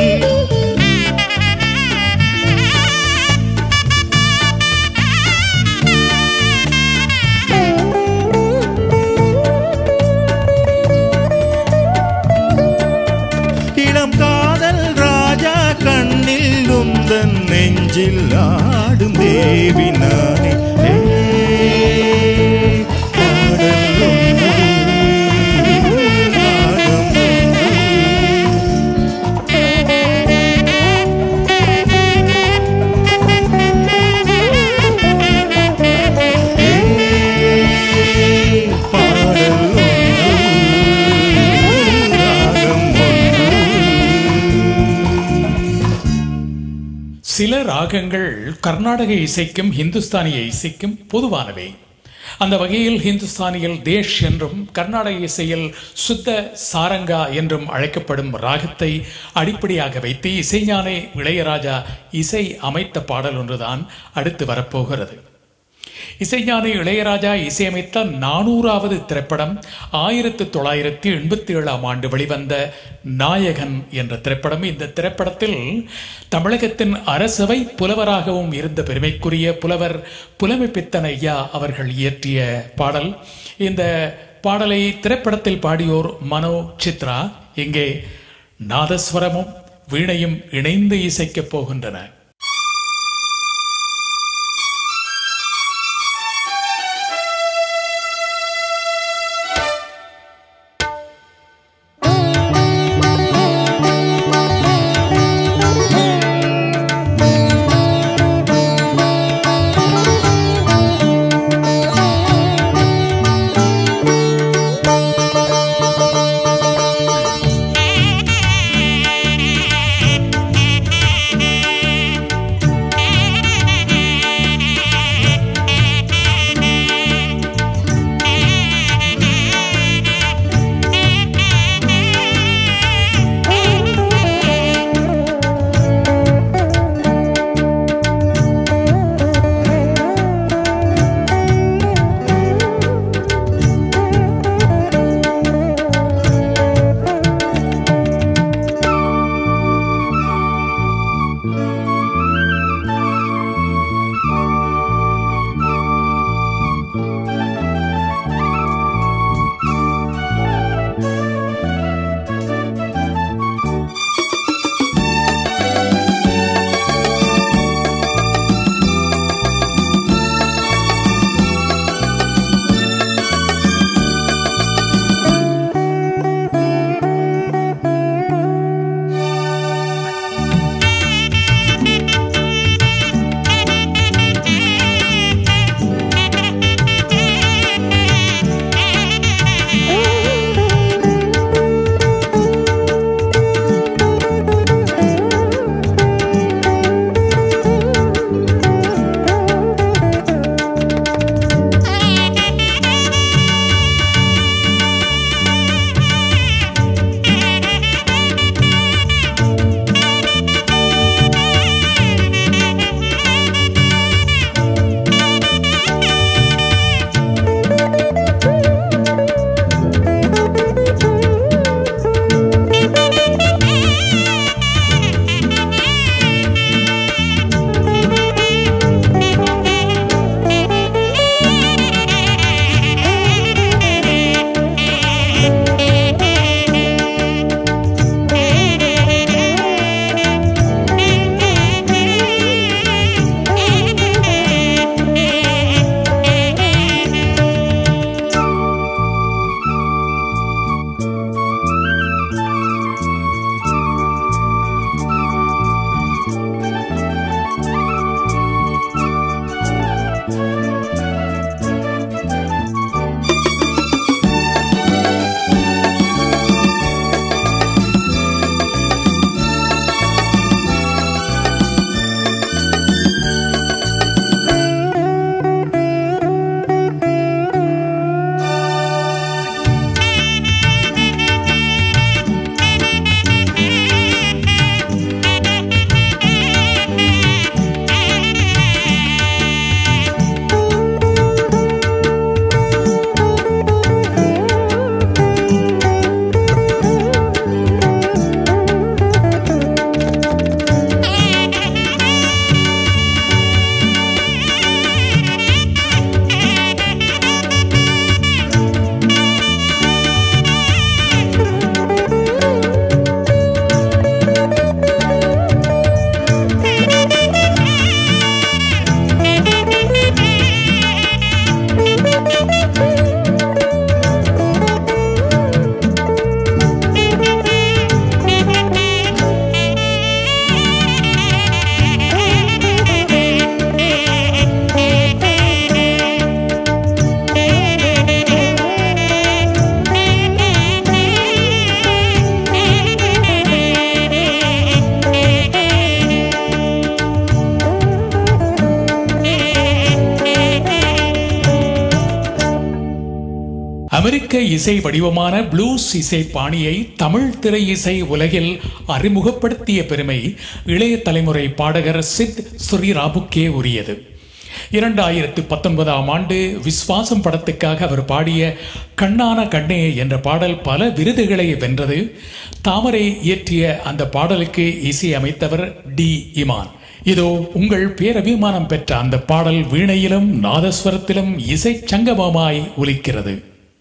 இளம் காதல் ராஜா கண்ணில் உந்தன் நெஞ்சில் ஆடும் தேவி நானே ஏ, பாடல் ஒன்று, ராகம் ஒன்று. ஏ, சில ராகங்கள் கர்நாடக இசைக்கும் ஹிந்துஸ்தானிய இசைக்கும் பொதுவானவை அந்த வகையில் ஹிந்துஸ்தானியில் தேஷ் என்றும் கர்நாடக இசையில் சுத்த சாரங்கா என்றும் அழைக்கப்படும் ராகத்தை அடிப்படையாக வைத்து இசைஞானே இளையராஜா இசை அமைத்த பாடல் ஒன்றுதான் அடுத்து வரப்போகிறது இசைஞானி இளையராஜா இசையமைத்த நானூறாவது திரைப்படம் ஆயிரத்தி தொள்ளாயிரத்தி எண்பத்தி ஏழாம் ஆண்டு வெளிவந்த நாயகன் என்ற திரைப்படம் இந்த திரைப்படத்தில் தமிழகத்தின் அரசவை புலவராகவும் இருந்த பெருமைக்குரிய புலவர் புலமைப்பித்தன் ஐயா அவர்கள் இயற்றிய பாடல் இந்த பாடலை திரைப்படத்தில் பாடியோர் மனோ சித்ரா இங்கே நாதஸ்வரமும் வீணையும் இணைந்து இசைக்கப் போகின்றன Thank அமெரிக்க இசை வடிவமான ப்ளூஸ் இசை பாணியை தமிழ் திரை இசை உலகில் அறிமுகப்படுத்திய பெருமை இளைய தலைமுறை பாடகர் சித் ஸ்ரீராபுக்கே உரியது இரண்டாயிரத்து பத்தொன்பதாம் ஆண்டு விஸ்வாசம் படத்துக்காக அவர் பாடிய கண்ணான கண்ணே என்ற பாடல் பல விருதுகளை வென்றது தாமரை இயற்றிய அந்த பாடலுக்கு இசையமைத்தவர் டி இமான் இதோ உங்கள் பேரபிமானம் பெற்ற அந்த பாடல் வீணையிலும் நாதஸ்வரத்திலும் இசை சங்கமமாய் ஒலிக்கிறது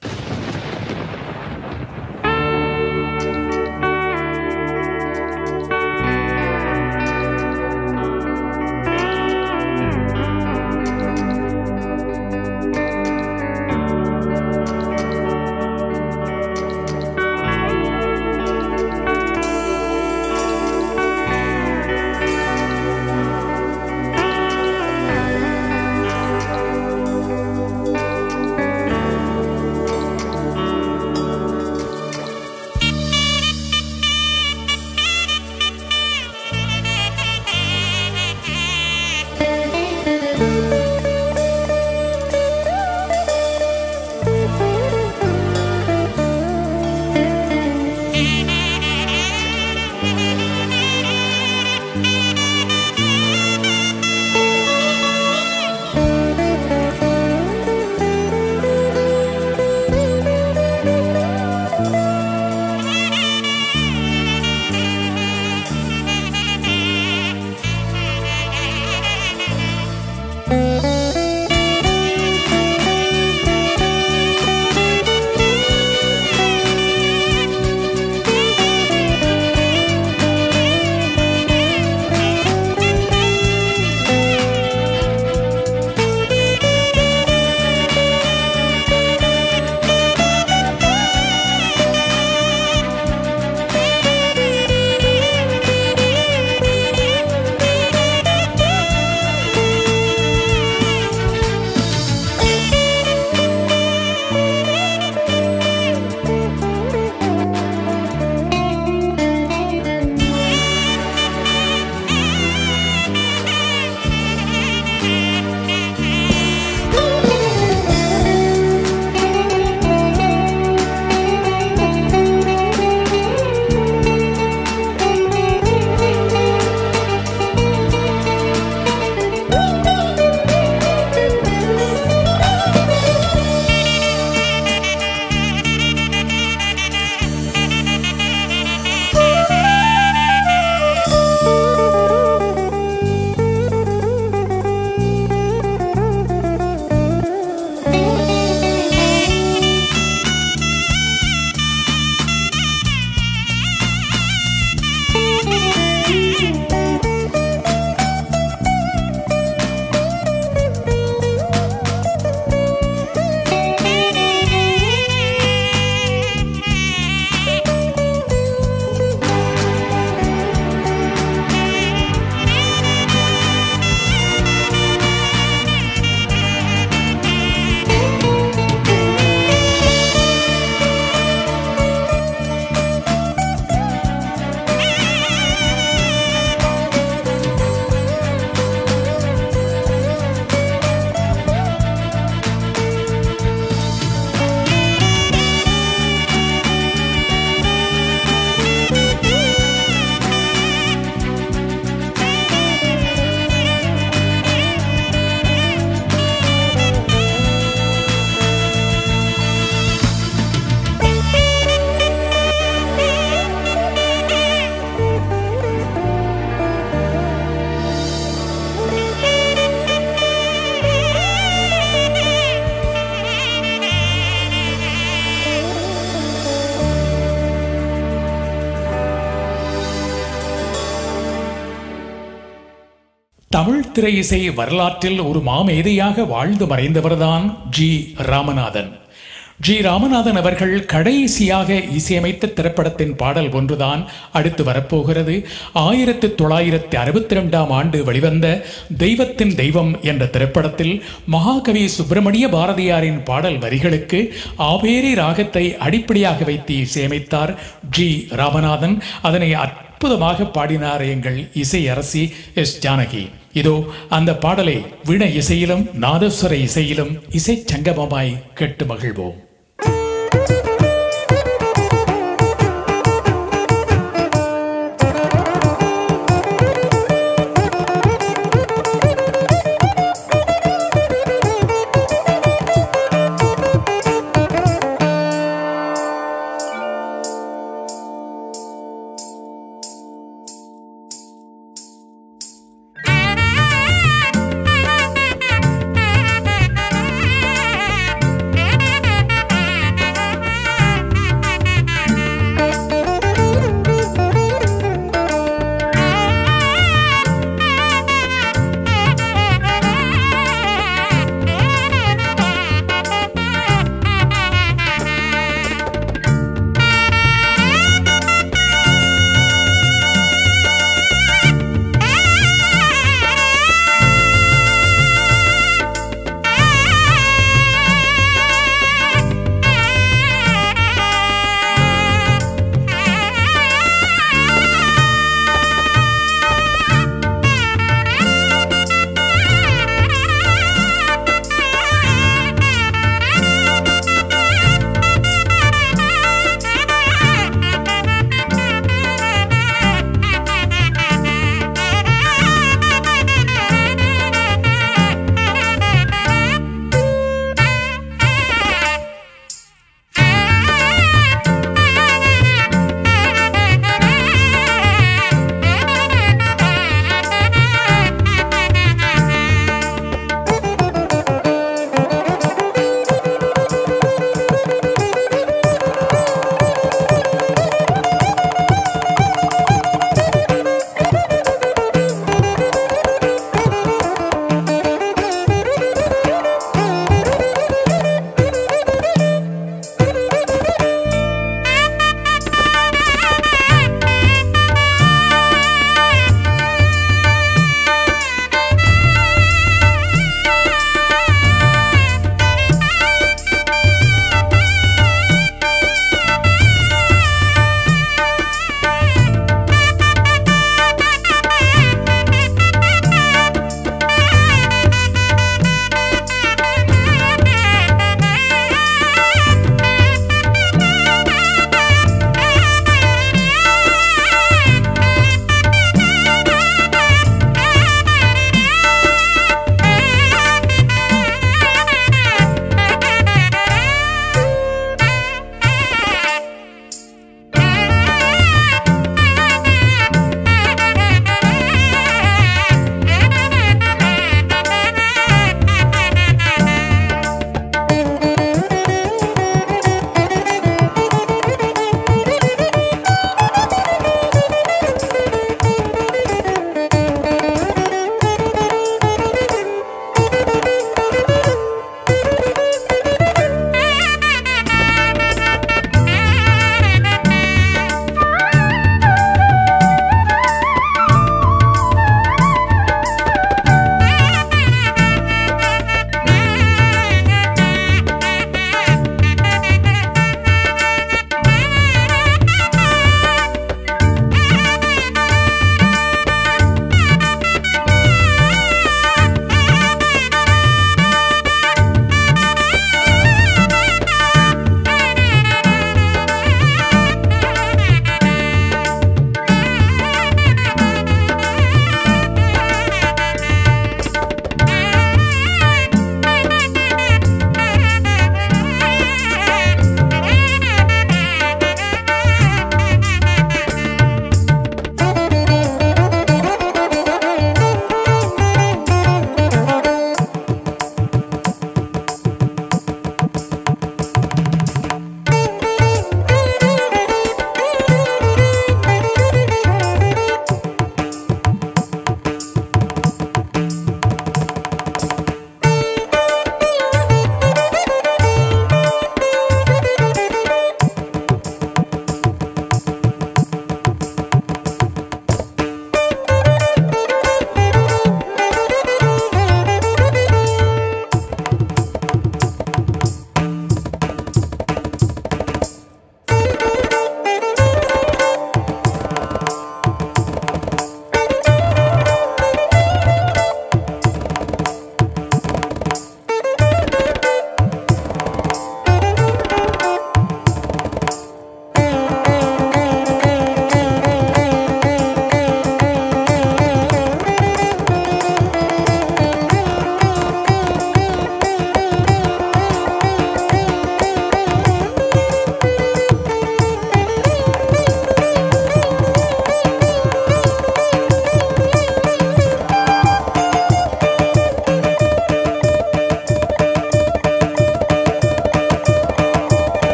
தமிழ் திரை இசை வரலாற்றில் ஒரு மாமேதையாக வாழ்ந்து மறைந்தவர்தான் ஜி ராமநாதன் ஜி ராமநாதன் அவர்கள் கடைசியாக இசையமைத்த திரைப்படத்தின் பாடல் ஒன்றுதான் அடுத்து வரப்போகிறது ஆயிரத்து தொள்ளாயிரத்தி அறுபத்தி ரெண்டாம் ஆண்டு வெளிவந்த தெய்வத்தின் தெய்வம் என்ற திரைப்படத்தில் மகாகவி சுப்பிரமணிய பாரதியாரின் பாடல் வரிகளுக்கு ஆவேரி ராகத்தை அடிப்படையாக வைத்து இசையமைத்தார் ஜி ராமநாதன் அதனை அற்புதமாக பாடினார் எங்கள் இசை அரசி எஸ் ஜானகி இதோ அந்த பாடலை வீண இசையிலும் நாதஸ்வர இசையிலும் இசை சங்கமமாய் கேட்டு மகிழ்வோம்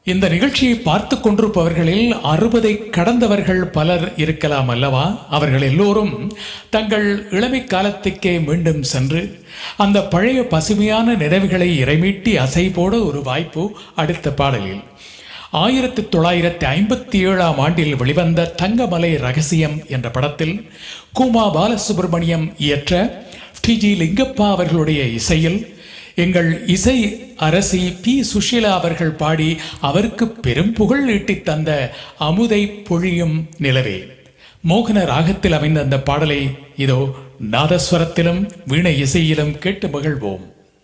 இந்த நிகழ்ச்சியை பார்த்து கொண்டிருப்பவர்களில் அறுபதை கடந்தவர்கள் பலர் இருக்கலாம் அல்லவா அவர்கள் எல்லோரும் தங்கள் இளமை காலத்துக்கே மீண்டும் சென்று அந்த பழைய பசுமையான நினைவுகளை இறைமீட்டி அசை போட ஒரு வாய்ப்பு அடுத்த பாடலில் ஆயிரத்தி தொள்ளாயிரத்தி ஐம்பத்தி ஏழாம் ஆண்டில் வெளிவந்த தங்கமலை ரகசியம் என்ற படத்தில் குமா பாலசுப்ரமணியம் இயற்ற டிஜி லிங்கப்பா அவர்களுடைய இசையில் எங்கள் இசை அரசி பி சுஷீலா அவர்கள் பாடி அவருக்கு பெரும் புகழ் ஈட்டித் தந்த அமுதை பொழியும் நிலவே மோகன ராகத்தில் அமைந்த அந்த பாடலை இதோ நாதஸ்வரத்திலும் வீணை இசையிலும் கேட்டு மகிழ்வோம்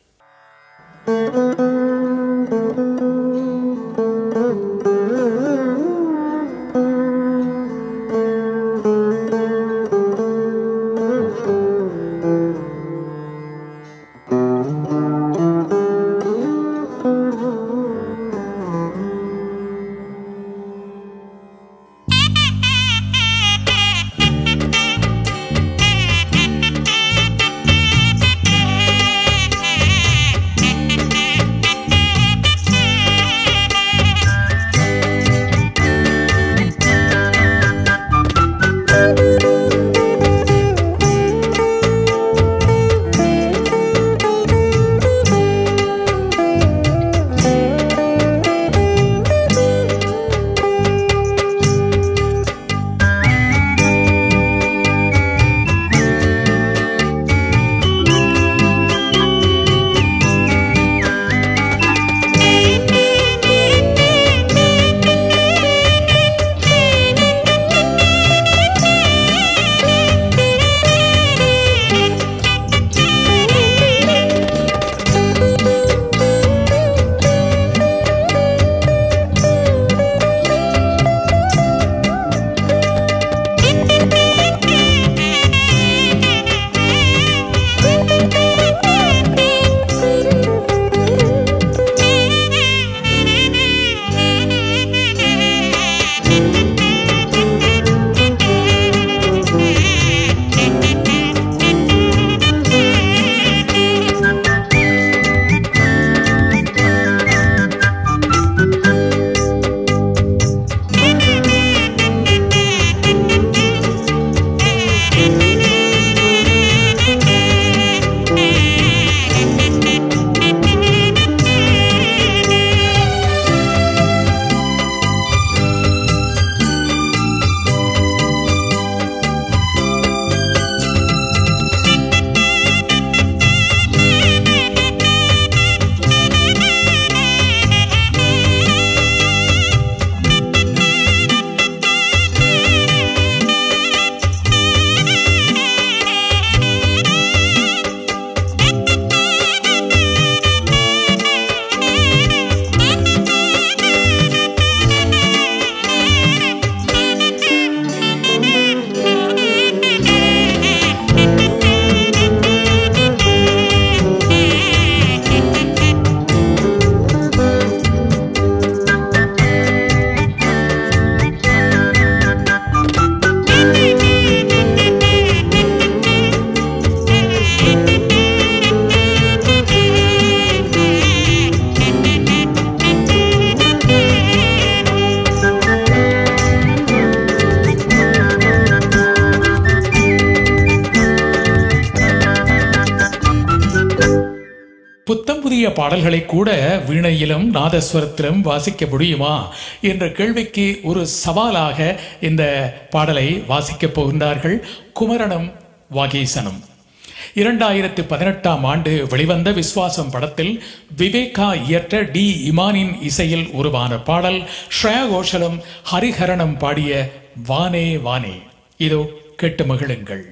புத்தம் புதிய பாடல்களை கூட வீணையிலும் நாதஸ்வரத்திலும் வாசிக்க முடியுமா என்ற கேள்விக்கு ஒரு சவாலாக இந்த பாடலை வாசிக்கப் போகின்றார்கள் குமரனும் வாகீசனும் இரண்டாயிரத்து பதினெட்டாம் ஆண்டு வெளிவந்த விஸ்வாசம் படத்தில் விவேகா இயற்ற டி இமானின் இசையில் உருவான பாடல் ஸ்ரேயா கோஷலும் ஹரிஹரனும் பாடிய வானே வானே இதோ கேட்டு மகிழுங்கள்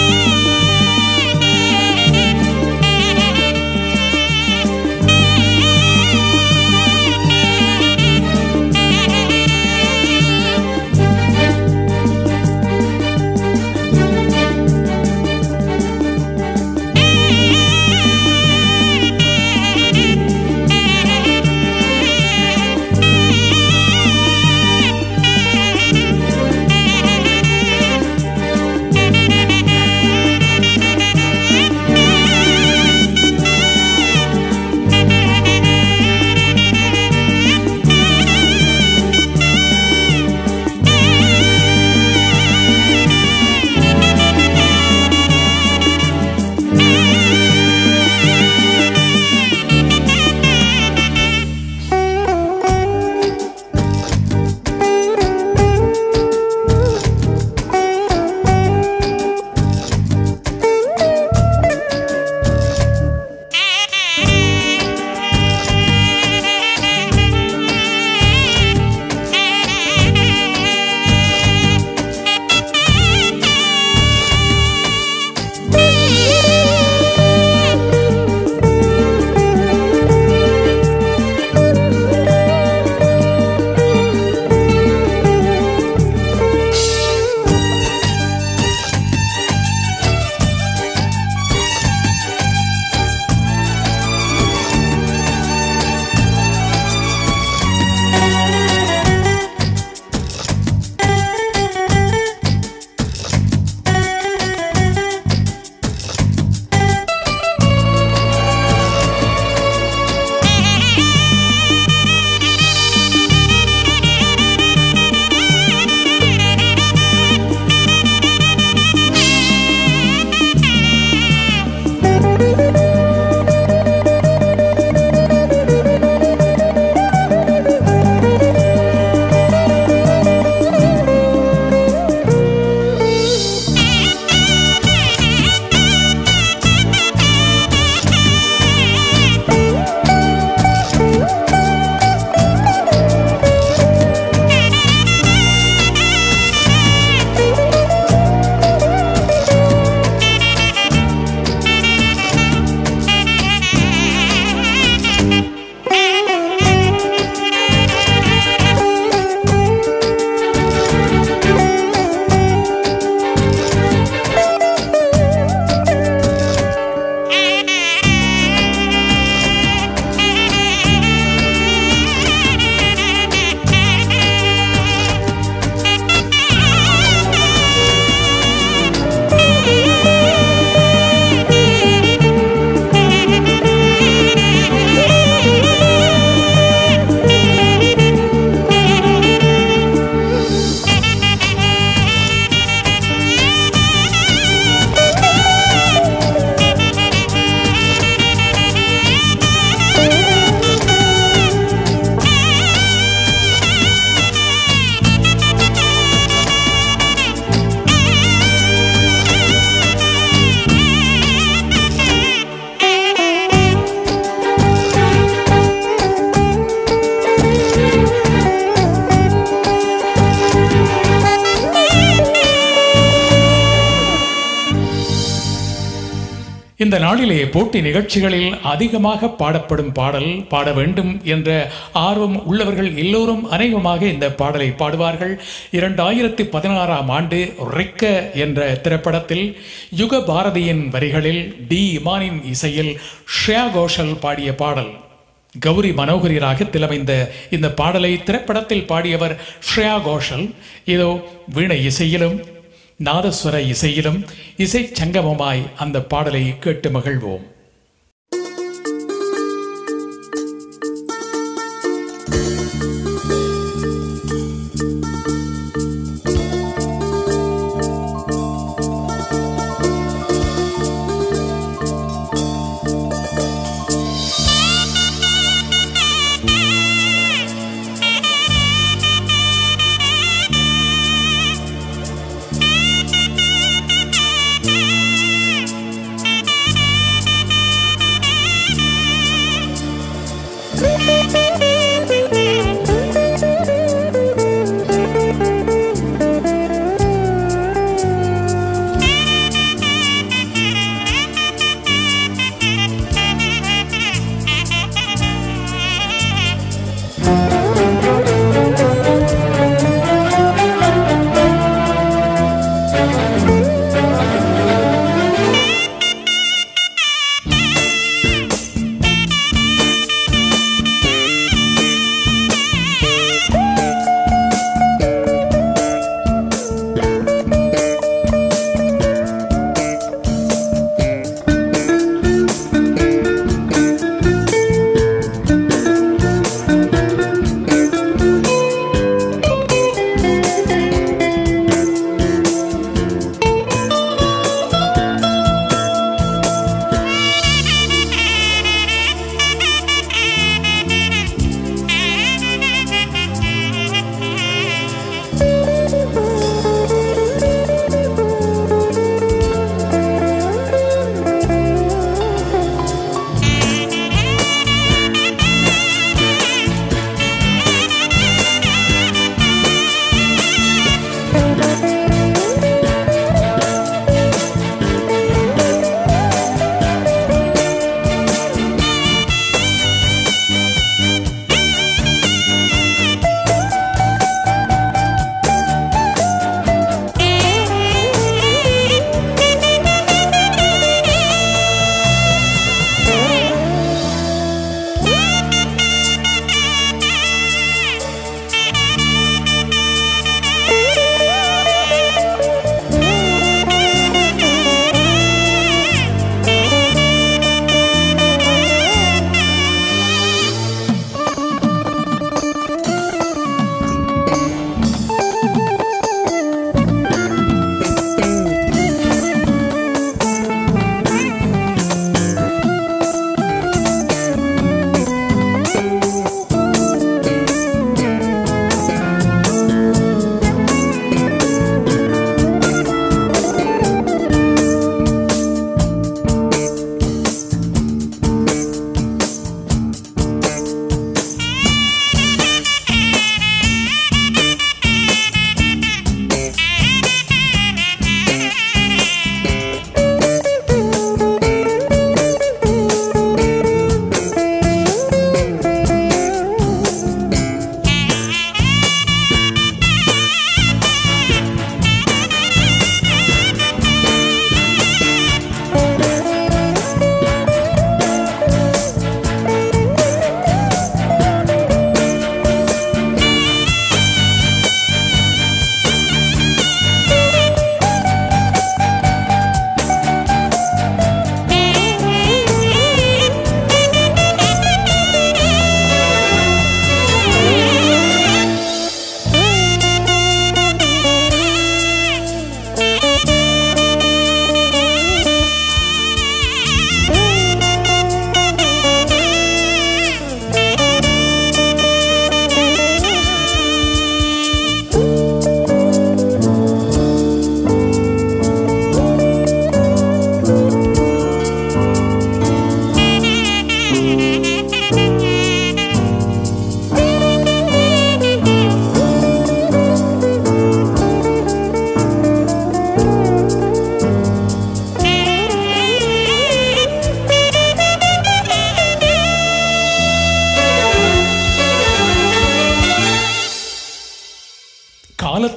Thank you. இந்த நாளிலே போட்டி நிகழ்ச்சிகளில் அதிகமாக பாடப்படும் பாடல் பாட வேண்டும் என்ற ஆர்வம் உள்ளவர்கள் எல்லோரும் அநேகமாக இந்த பாடலை பாடுவார்கள் இரண்டாயிரத்தி பதினாறாம் ஆண்டு ரெக்க என்ற திரைப்படத்தில் யுக பாரதியின் வரிகளில் டி இமானின் இசையில் ஸ்ரேயா கோஷல் பாடிய பாடல் கௌரி மனோகரி ராகத்தில் அமைந்த இந்த பாடலை திரைப்படத்தில் பாடியவர் ஸ்ரேயா கோஷல் இதோ வீணை இசையிலும் நாதஸ்வர இசையிலும் இசை சங்கமமாய் அந்த பாடலை கேட்டு மகிழ்வோம் Thank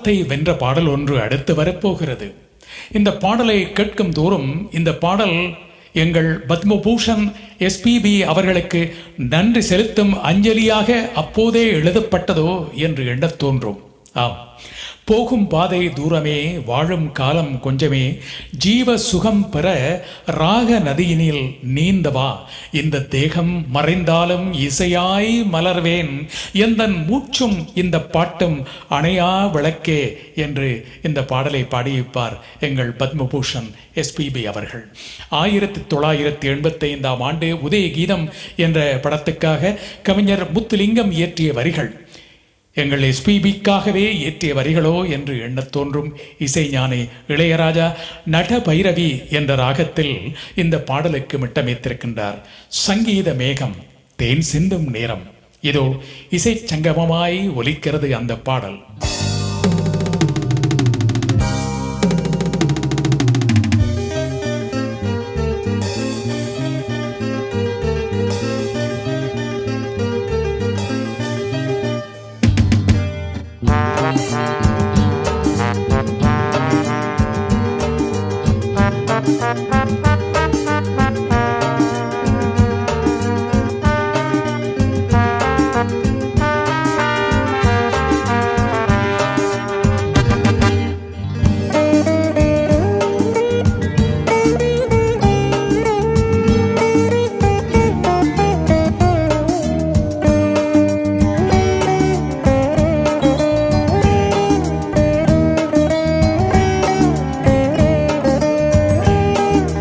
காலத்தை வென்ற பாடல் ஒன்று அடுத்து வரப்போகிறது இந்த பாடலை கேட்கும் தோறும் இந்த பாடல் எங்கள் பத்மபூஷன் எஸ்பிபி அவர்களுக்கு நன்றி செலுத்தும் அஞ்சலியாக அப்போதே எழுதப்பட்டதோ என்று எண்ணத் தோன்றும் ஆம் போகும் பாதை தூரமே வாழும் காலம் கொஞ்சமே ஜீவ சுகம் பெற ராக நதியினில் நீந்தவா இந்த தேகம் மறைந்தாலும் இசையாய் மலர்வேன் எந்தன் மூச்சும் இந்த பாட்டும் அணையா விளக்கே என்று இந்த பாடலை பாடியிருப்பார் எங்கள் பத்மபூஷன் எஸ்பிபி அவர்கள் ஆயிரத்தி தொள்ளாயிரத்தி எண்பத்தி ஐந்தாம் ஆண்டு உதய கீதம் என்ற படத்துக்காக கவிஞர் முத்துலிங்கம் இயற்றிய வரிகள் எங்கள் எஸ்பிபிக்காகவே இயற்றிய வரிகளோ என்று எண்ணத் தோன்றும் இசைஞானி இளையராஜா நட பைரவி என்ற ராகத்தில் இந்த பாடலுக்கு மிட்டமைத்திருக்கின்றார் சங்கீத மேகம் தேன் சிந்தும் நேரம் இதோ இசை சங்கமமாய் ஒலிக்கிறது அந்த பாடல் ஆ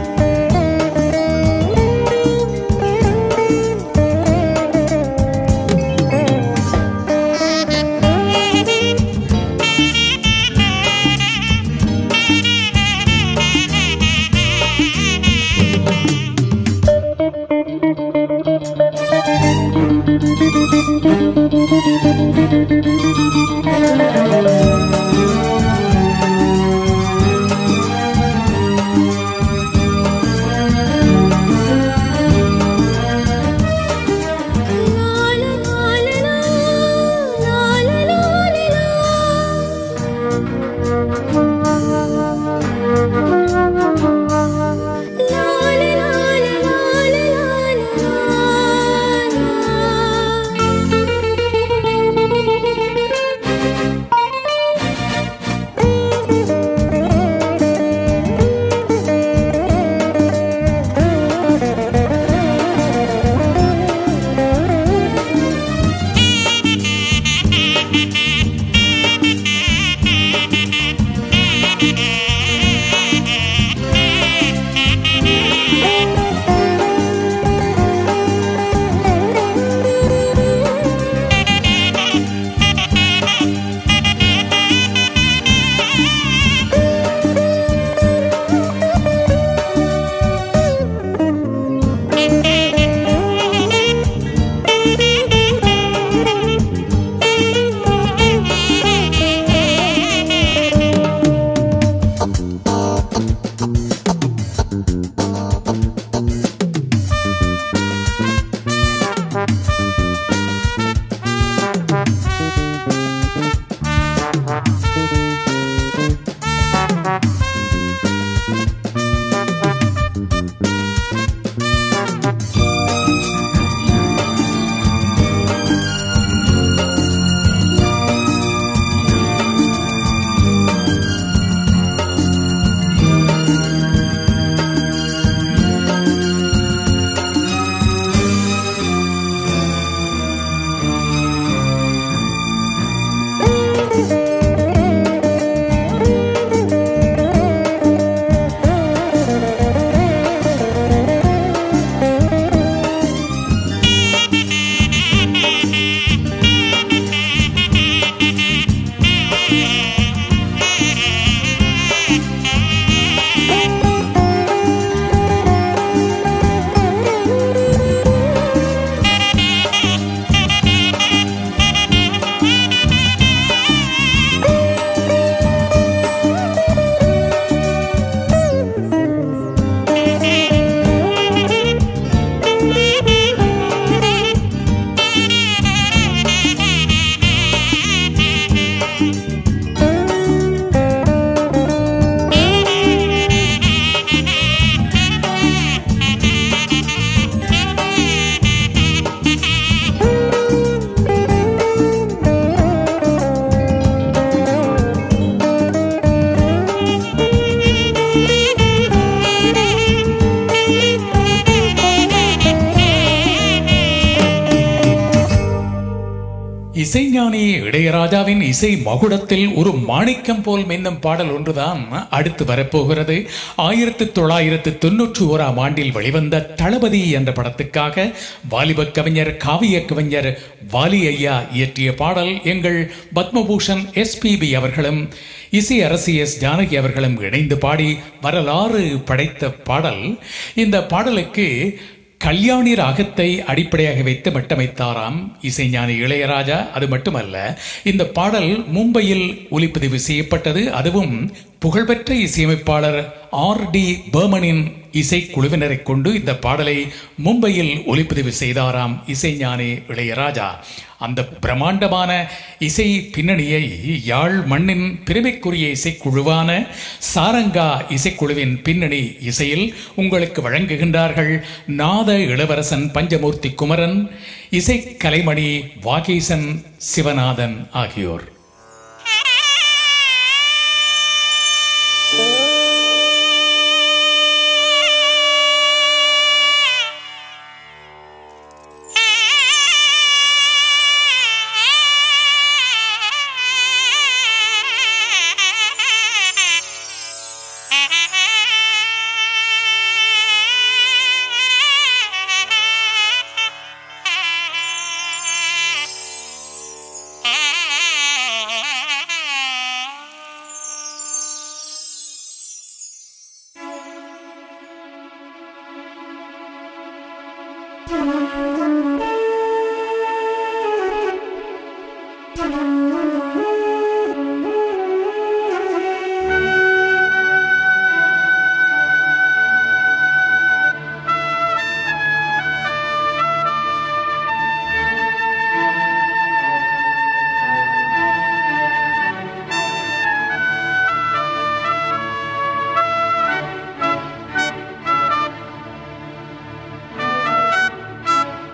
இசைஞானி இளையராஜாவின் இசை மகுடத்தில் ஒரு மாணிக்கம் போல் மின்னும் பாடல் ஒன்றுதான் அடுத்து வரப்போகிறது ஆயிரத்தி தொள்ளாயிரத்து தொன்னூற்றி ஓராம் ஆண்டில் வெளிவந்த தளபதி என்ற படத்துக்காக வாலிப கவிஞர் காவிய கவிஞர் வாலி ஐயா இயற்றிய பாடல் எங்கள் பத்மபூஷன் எஸ்பிபி அவர்களும் இசை அரசி எஸ் ஜானகி அவர்களும் இணைந்து பாடி வரலாறு படைத்த பாடல் இந்த பாடலுக்கு கல்யாணி ராகத்தை அடிப்படையாக வைத்து மட்டமைத்தாராம் இசைஞானி இளையராஜா அது மட்டுமல்ல இந்த பாடல் மும்பையில் ஒலிப்பதிவு செய்யப்பட்டது அதுவும் புகழ்பெற்ற இசையமைப்பாளர் ஆர் டி பர்மனின் இசைக்குழுவினரை கொண்டு இந்த பாடலை மும்பையில் ஒலிப்பதிவு செய்தாராம் இசைஞானி இளையராஜா அந்த பிரம்மாண்டமான இசை பின்னணியை யாழ் மண்ணின் பெருமைக்குரிய இசைக்குழுவான சாரங்கா இசைக்குழுவின் பின்னணி இசையில் உங்களுக்கு வழங்குகின்றார்கள் நாத இளவரசன் பஞ்சமூர்த்தி குமரன் இசை கலைமணி வாகீசன் சிவநாதன் ஆகியோர் ஆ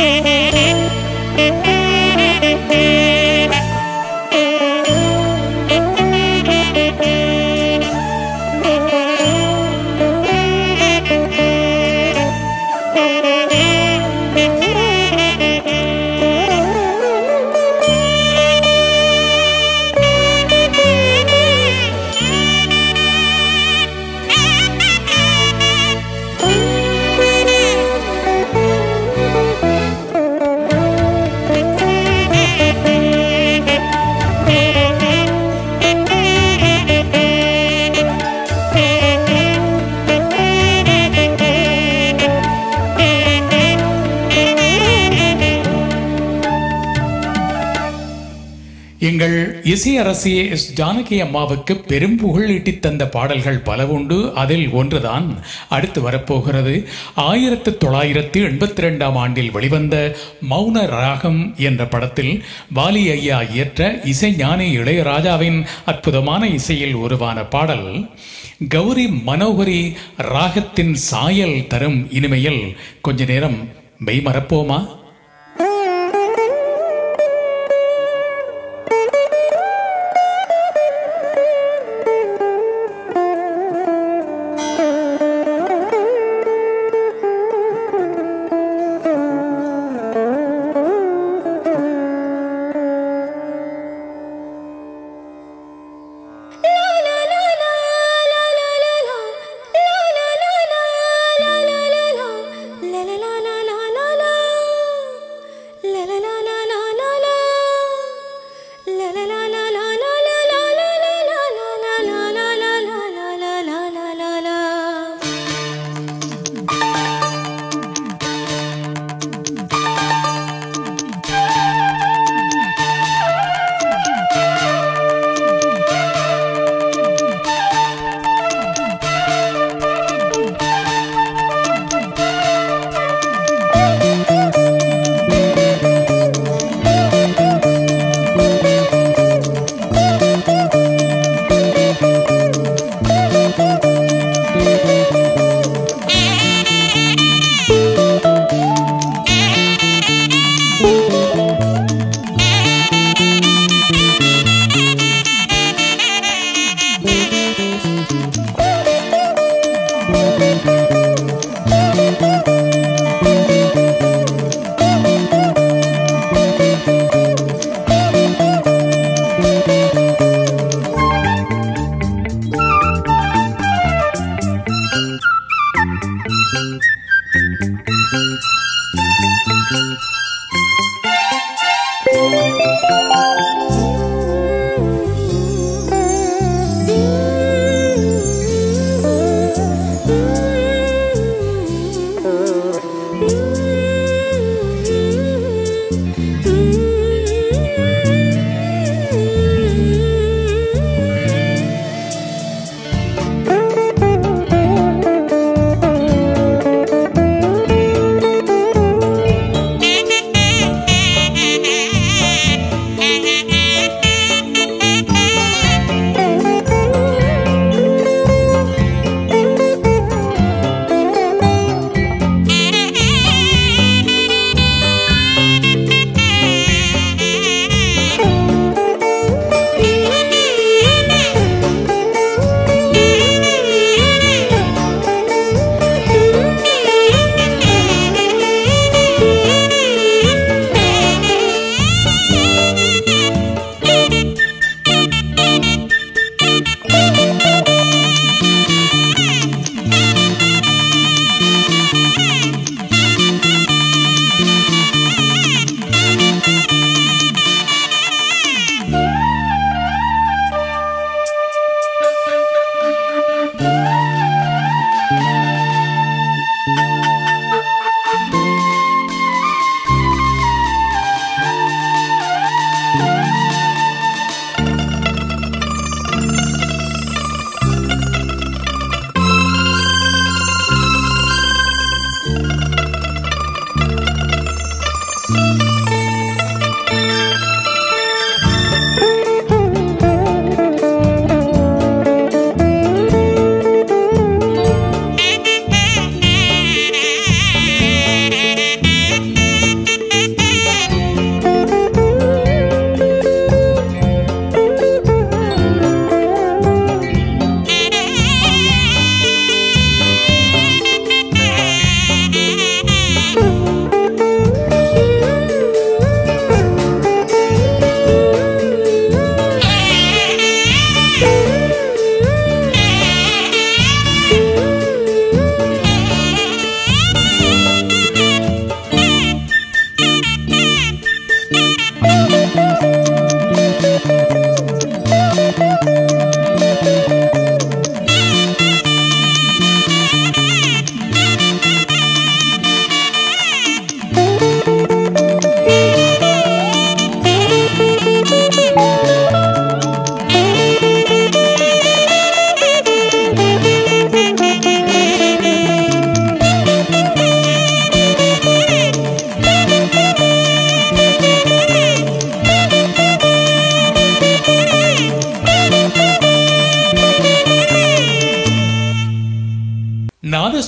எங்கள் இசையரசி எஸ் ஜானகி அம்மாவுக்கு பெரும் புகழ் ஈட்டித் தந்த பாடல்கள் பல உண்டு அதில் ஒன்றுதான் அடுத்து வரப்போகிறது ஆயிரத்து தொள்ளாயிரத்து எண்பத்தி ரெண்டாம் ஆண்டில் வெளிவந்த மௌன ராகம் என்ற படத்தில் வாலி ஐயா இயற்ற இசைஞானி இளையராஜாவின் அற்புதமான இசையில் உருவான பாடல் கௌரி மனோகரி ராகத்தின் சாயல் தரும் இனிமையில் கொஞ்ச நேரம் மெய்மறப்போமா Thank you.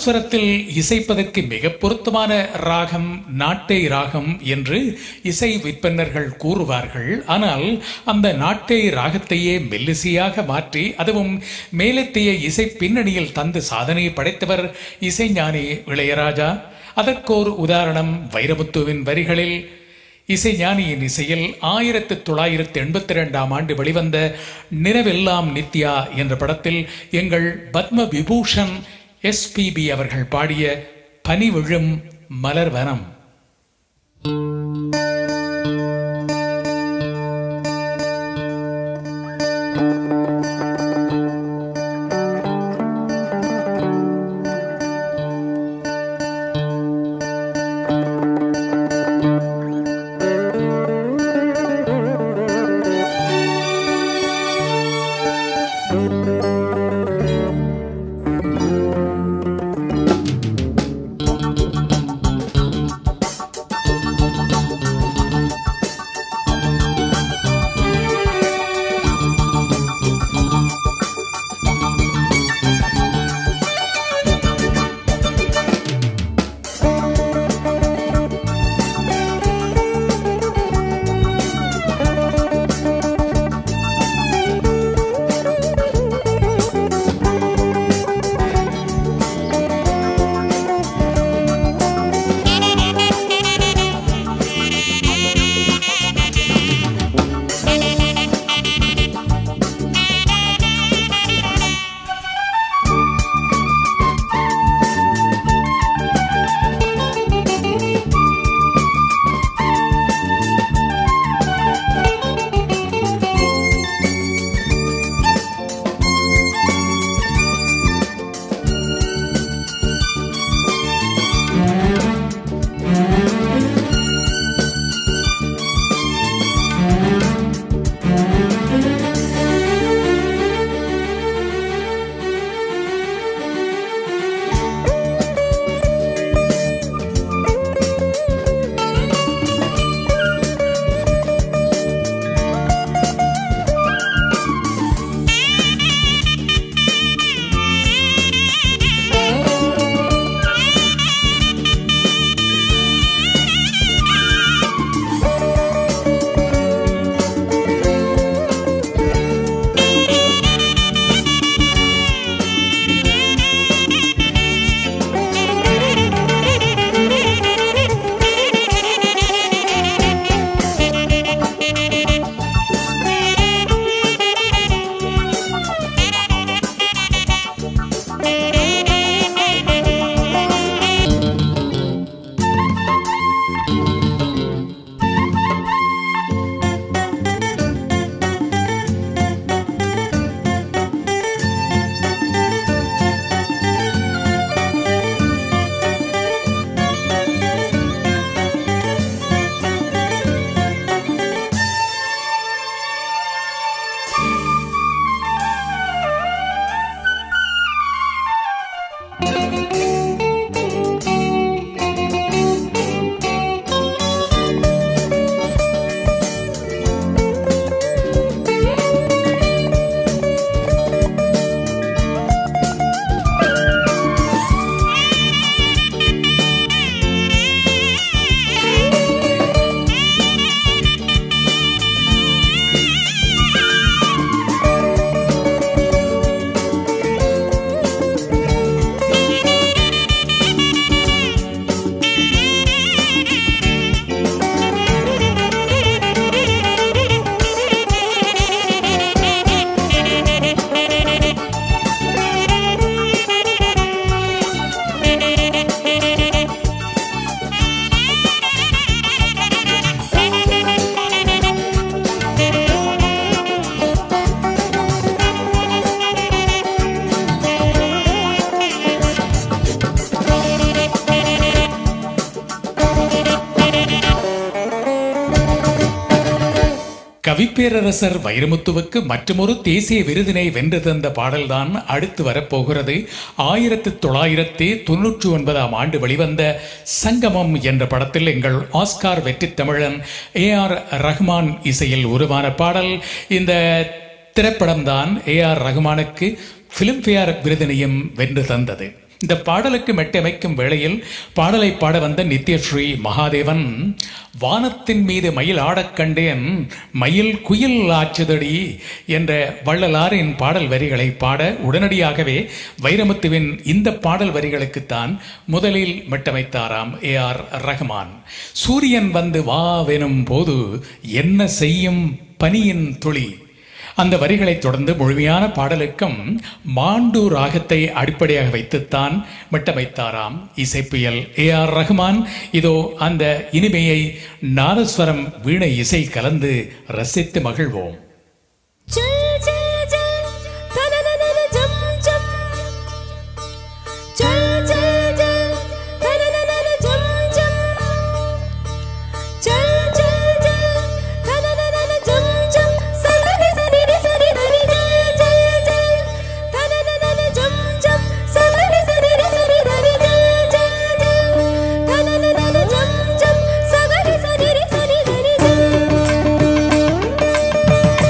நாதஸ்வரத்தில் இசைப்பதற்கு மிக பொருத்தமான ராகம் நாட்டை ராகம் என்று இசை விற்பனர்கள் கூறுவார்கள் ஆனால் அந்த நாட்டை ராகத்தையே மெல்லிசையாக மாற்றி அதுவும் மேலத்திய இசை பின்னணியில் தந்து சாதனை படைத்தவர் இசைஞானி இளையராஜா அதற்கோர் உதாரணம் வைரமுத்துவின் வரிகளில் இசைஞானியின் இசையில் ஆயிரத்து தொள்ளாயிரத்து எண்பத்தி ரெண்டாம் ஆண்டு வெளிவந்த நினைவெல்லாம் நித்யா என்ற படத்தில் எங்கள் பத்ம விபூஷன் எஸ்பிபி அவர்கள் பாடிய பனி விழும் மலர்வனம் கவிப்பேரரசர் வைரமுத்துவுக்கு மற்றொரு தேசிய விருதினை வென்று தந்த பாடல்தான் அடுத்து வரப்போகிறது ஆயிரத்து தொள்ளாயிரத்தி தொன்னூற்றி ஒன்பதாம் ஆண்டு வெளிவந்த சங்கமம் என்ற படத்தில் எங்கள் ஆஸ்கார் வெற்றி தமிழன் ஏ ஆர் ரஹ்மான் இசையில் உருவான பாடல் இந்த திரைப்படம்தான் ஏ ஆர் ரஹ்மானுக்கு பிலிம்பேர் விருதினையும் வென்று தந்தது இந்த பாடலுக்கு மெட்டமைக்கும் வேளையில் பாடலை பாட வந்த நித்யஸ்ரீ மகாதேவன் வானத்தின் மீது மயில் ஆடக் கண்டேன் மயில் குயில் ஆச்சுதடி என்ற வள்ளலாரின் பாடல் வரிகளை பாட உடனடியாகவே வைரமுத்துவின் இந்த பாடல் வரிகளுக்குத்தான் முதலில் மெட்டமைத்தாராம் ஏ ஆர் ரஹ்மான் சூரியன் வந்து வாவெனும் போது என்ன செய்யும் பனியின் துளி அந்த வரிகளைத் தொடர்ந்து முழுமையான பாடலுக்கும் மாண்டு ராகத்தை அடிப்படையாக வைத்துத்தான் மிட்டமைத்தாராம் இசைப்புயல் ஏ ஆர் ரஹ்மான் இதோ அந்த இனிமையை நாதஸ்வரம் வீணை இசை கலந்து ரசித்து மகிழ்வோம் ஜல் ஜல் ஜல் தனனனன ஜம் ஜம் ஜல் ஜல் ஜல் தனனனன ஜம் ஜம் ஜல் ஜல் ஜல் தனனனன ஜம் ஜம் சரி சரி சரி சரி ஜல் ஜல் ஜல் தனனனன ஜம் ஜம் சரி சரி சரி சரி ஜல் ஜல் ஜல் தனனனன ஜம் ஜம் சரி சரி சரி சரி ஜல்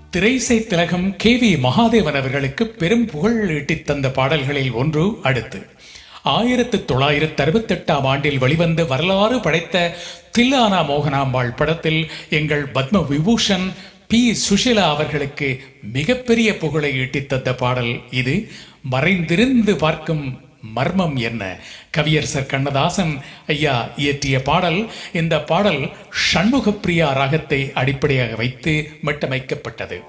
திரைசை திலகம் கே வி மகாதேவன் அவர்களுக்கு பெரும் புகழ் ஈட்டித் தந்த பாடல்களில் ஒன்று அடுத்து ஆயிரத்து தொள்ளாயிரத்து அறுபத்தெட்டாம் ஆண்டில் வெளிவந்த வரலாறு படைத்த தில்லானா மோகனாம்பாள் படத்தில் எங்கள் பத்ம விபூஷன் பி சுஷிலா அவர்களுக்கு மிகப்பெரிய புகழை ஈட்டித் தந்த பாடல் இது மறைந்திருந்து பார்க்கும் மர்மம் என்ன கவியரசர் கண்ணதாசன் ஐயா இயற்றிய பாடல் இந்த பாடல் ஷண்முகப்பிரியா ராகத்தை அடிப்படையாக வைத்து மீட்டமைக்கப்பட்டது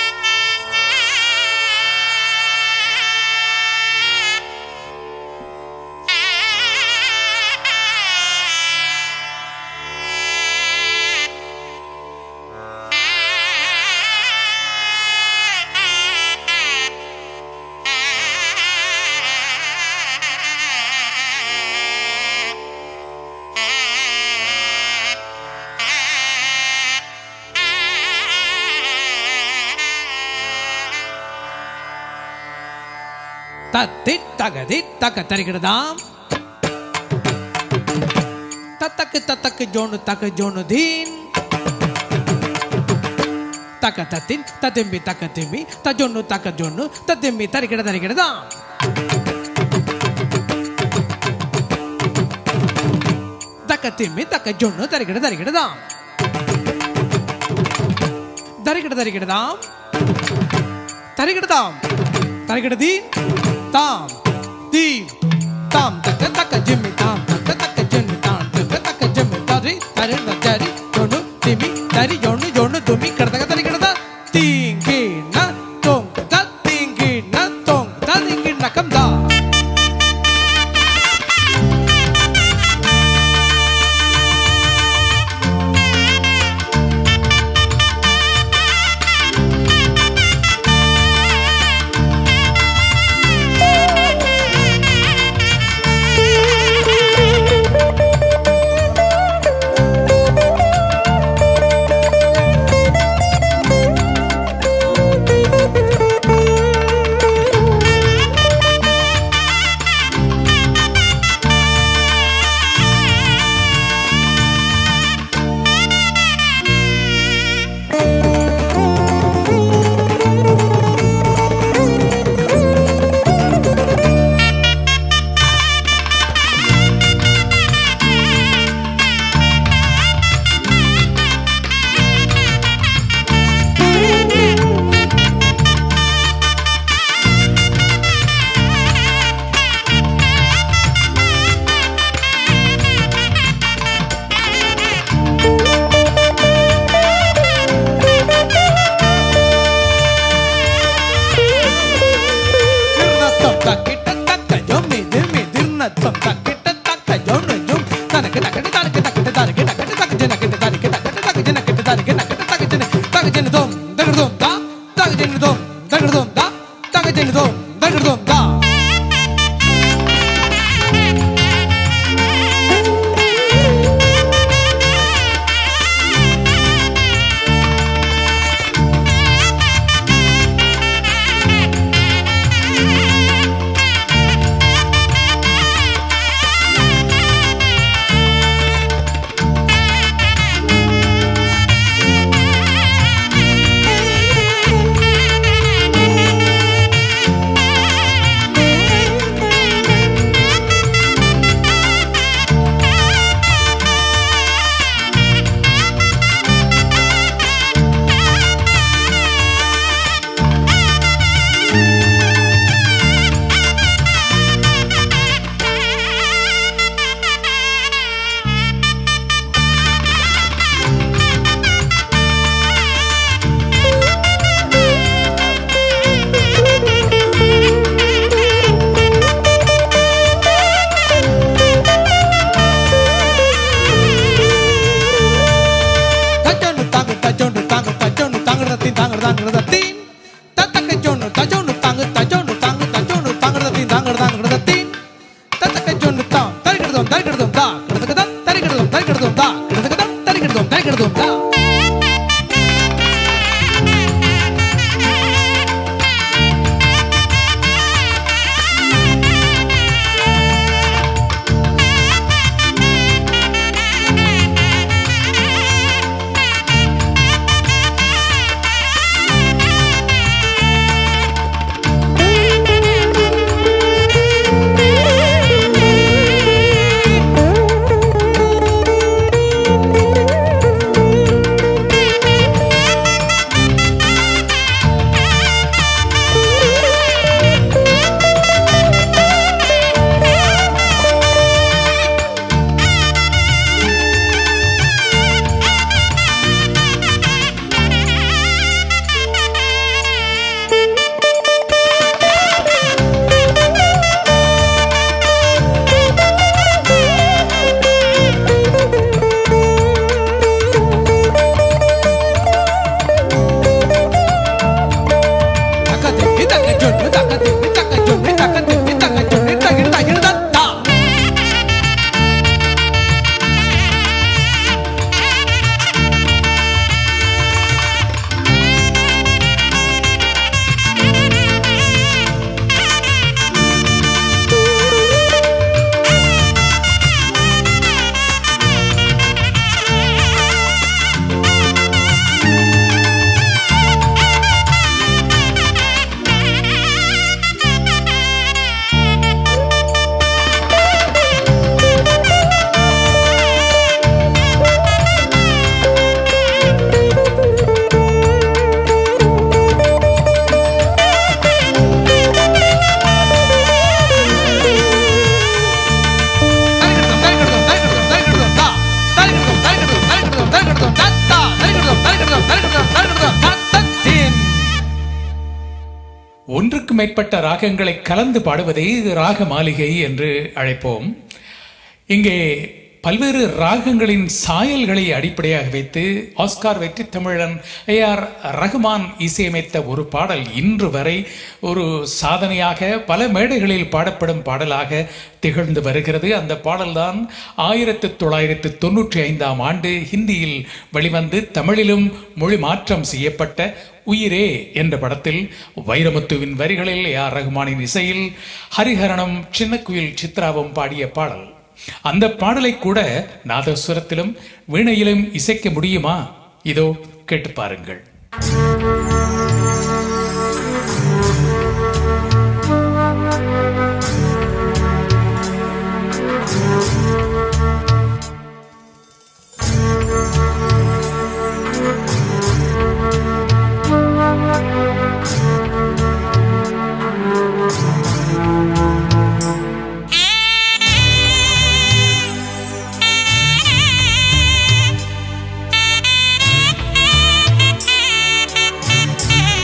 தத்தி தகதி தக்க தரிக்கிறதாம் தத்தக்கு தத்தக்கு ஜோனு தக்க ஜோனு தீன் தக்க தத்தின் தத்திம்பி தக்க திம்பி தஜொன்னு தக்க ஜொன்னு தத்திம்பி தரிக்கிட தரிக்கிறதாம் தக்க திம்பி தக்க ஜொன்னு தரிக்கிட தரிக்கிறதாம் தரிக்கிட தரிக்கிறதாம் தரிக்கிடதாம் தரிக்கிடதி தாம் தீம் தாம் தக்க தக்க ஜிம்மி தாம் தக்க தக்க ஜிம்மி தாம் தக்க தக்க ஜிம்மி தரி தரி தரி ஜொன்னு திமி தரி ஜொன்னு ஜொன்னு துமி கிடதக தரி கிடதா தீங்கி ந தொங் த தீங்கி ந தொங் த தீங்கி நக்கம் தா திருநத்தம் தக்கிட்ட தக்க ஜொம்மி திம்மி திருநத்தம் தக்கிட்ட தக்க ஜொன்னு ஜும் தனக்கு தக்கட்டு தனக்கு தக்கட்டு தனக்கு தக்கட்டு தக்கு ஜன கிட்ட தனக்கு தக்கட்டு தக்கு ஜன கிட்ட தனக்கு நக்கட்டு தக்கு ஜன தக்கு ஜன தோம் தகடுதோம் தா தக்கு ஜன தோம் தகடுதோம் தா தக்கு ஜன தோம் தகடுதோம் தா தஜொன்னு தாங்கு தஜொன்னு தாங்கு தஜொன்னு தாங்குறதத்தின் தாங்குறதாங்கிறதத்தின் தத்தக்க ஜொன்னு தஜொன்னு தாங்கு தஜொன்னு தாங்கு தஜொன்னு தாங்குறதத்தின் தாங்குறதாங்கிறதத்தின் தத்தக்க ஜொன்னு தாம் தரிக்கிறதும் தரிக்கிறதும் தா கிடதுக்கு தான் தரிக்கிறதும் தரிக்கிறதும் தா கிடதுக்கு தான் தரிக்கிறதும் தரிக்கிறதும் தா Thank ஒன்றுக்கு மேற்பட்ட ராகங்களை கலந்து பாடுவதை ராக மாளிகை என்று அழைப்போம் இங்கே பல்வேறு ராகங்களின் சாயல்களை அடிப்படையாக வைத்து ஆஸ்கார் வெற்றி தமிழன் ஏ ஆர் ரஹ்மான் இசையமைத்த ஒரு பாடல் இன்று வரை ஒரு சாதனையாக பல மேடைகளில் பாடப்படும் பாடலாக திகழ்ந்து வருகிறது அந்த பாடல்தான் ஆயிரத்து தொள்ளாயிரத்து தொண்ணூற்றி ஐந்தாம் ஆண்டு ஹிந்தியில் வெளிவந்து தமிழிலும் மொழி மாற்றம் செய்யப்பட்ட உயிரே என்ற படத்தில் வைரமுத்துவின் வரிகளில் ஏ ஆர் ரஹ்மானின் இசையில் ஹரிஹரனும் சின்னக்குயில் சித்ராவும் பாடிய பாடல் அந்த பாடலை கூட நாதஸ்வரத்திலும் வீணையிலும் இசைக்க முடியுமா இதோ கேட்டு பாருங்கள் Thank you.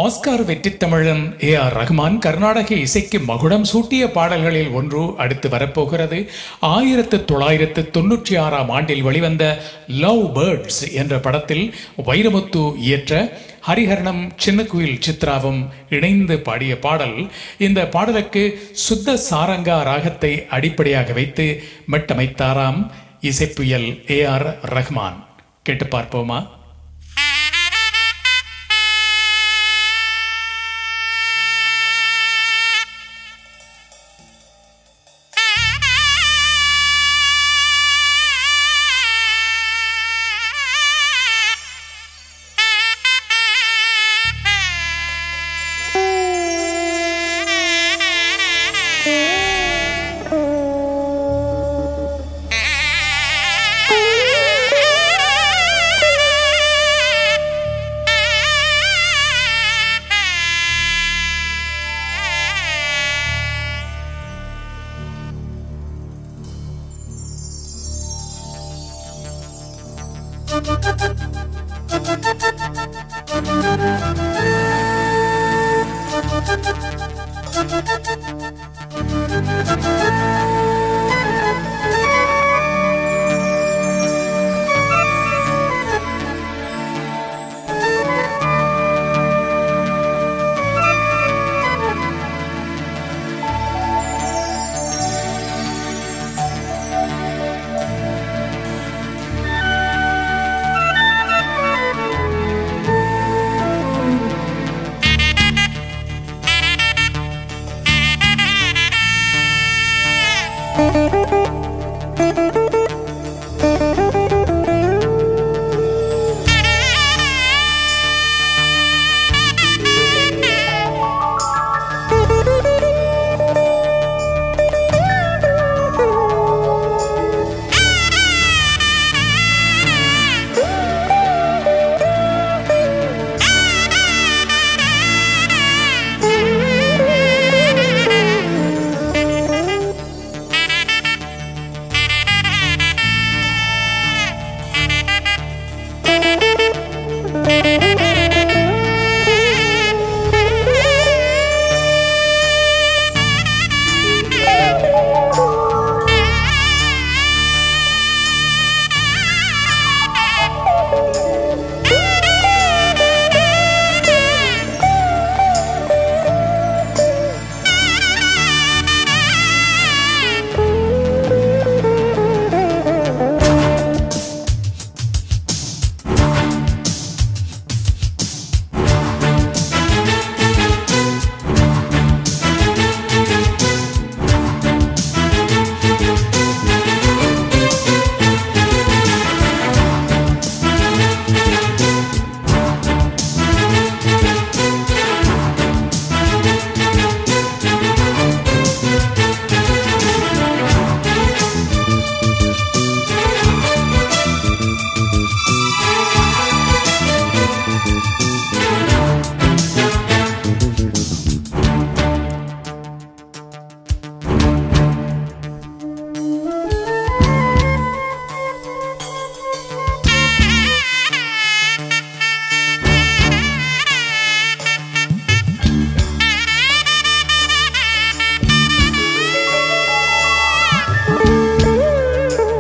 ஆஸ்கார் வெற்றி தமிழன் ஏ ஆர் ரஹ்மான் கர்நாடக இசைக்கு மகுடம் சூட்டிய பாடல்களில் ஒன்று அடுத்து வரப்போகிறது ஆயிரத்து தொள்ளாயிரத்து தொன்னூற்றி ஆறாம் ஆண்டில் வெளிவந்த லவ் பேர்ட்ஸ் என்ற படத்தில் வைரமுத்து இயற்ற ஹரிஹரனும் சின்னக்குயில் சித்ராவும் இணைந்து பாடிய பாடல் இந்த பாடலுக்கு சுத்த சாரங்கா ராகத்தை அடிப்படையாக வைத்து மெட்டமைத்தாராம் இசைப்புயல் ஏ ஆர் ரஹ்மான் கேட்டு பார்ப்போமா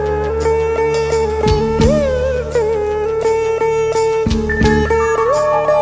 Thank you.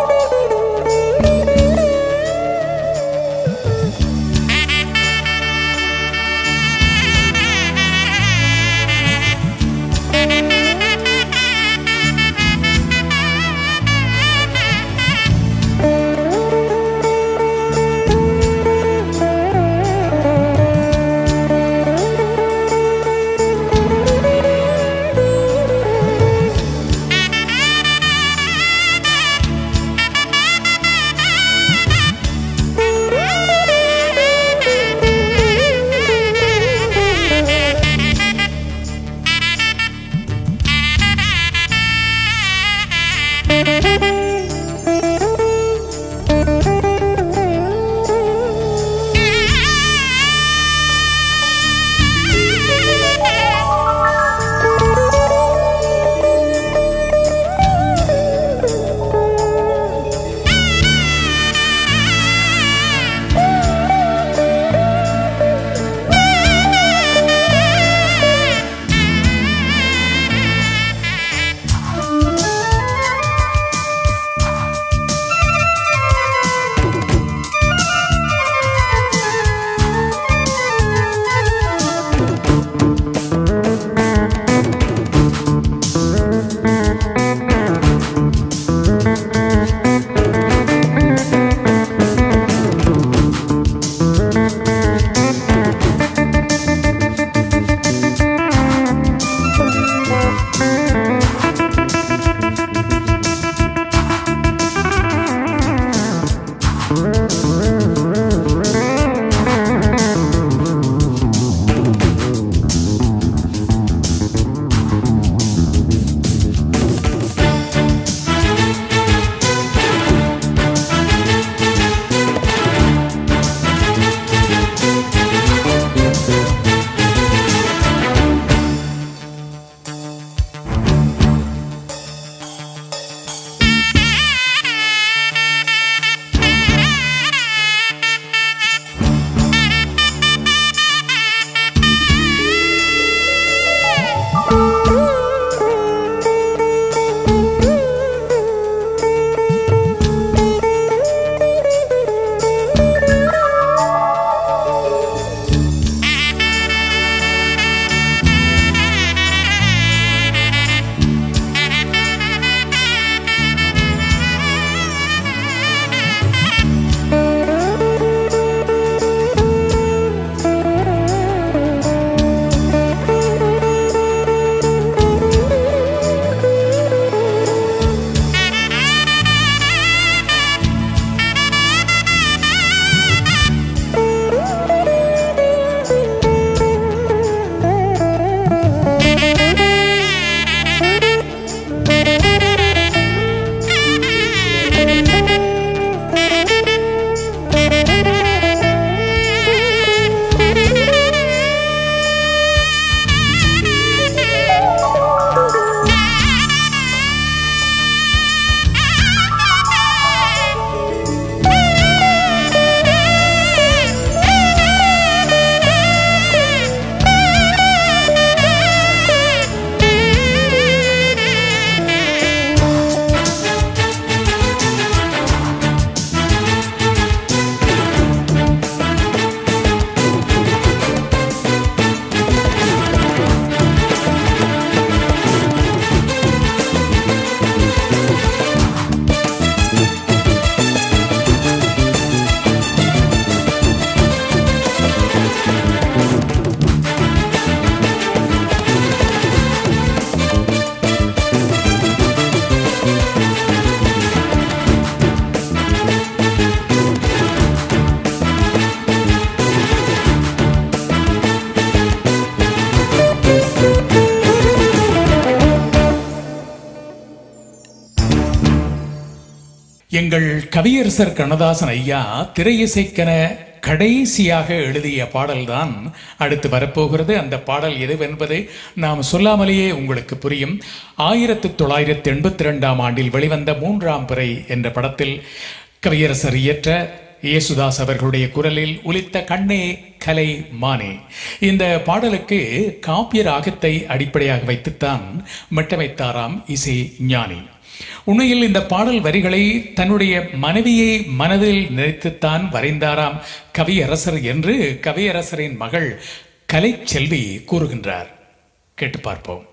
எங்கள் கவியரசர் கண்ணதாசன் ஐயா திரையிசைக்கென கடைசியாக எழுதிய பாடல்தான் அடுத்து வரப்போகிறது அந்த பாடல் எதுவென்பது நாம் சொல்லாமலேயே உங்களுக்கு புரியும் ஆயிரத்தி தொள்ளாயிரத்தி எண்பத்தி ரெண்டாம் ஆண்டில் வெளிவந்த மூன்றாம் பிறை என்ற படத்தில் கவியரசர் இயற்ற இயேசுதாஸ் அவர்களுடைய குரலில் ஒலித்த கண்ணே கலை மானே இந்த பாடலுக்கு காப்பிய ராகத்தை அடிப்படையாக வைத்துத்தான் மெட்டமைத்தாராம் இசை ஞானி உண்மையில் இந்த பாடல் வரிகளை தன்னுடைய மனைவியை மனதில் நினைத்துத்தான் வரைந்தாராம் கவியரசர் என்று கவியரசரின் மகள் கலைச்செல்வி கூறுகின்றார் கேட்டு பார்ப்போம்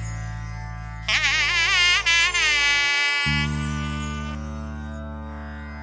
Thank you.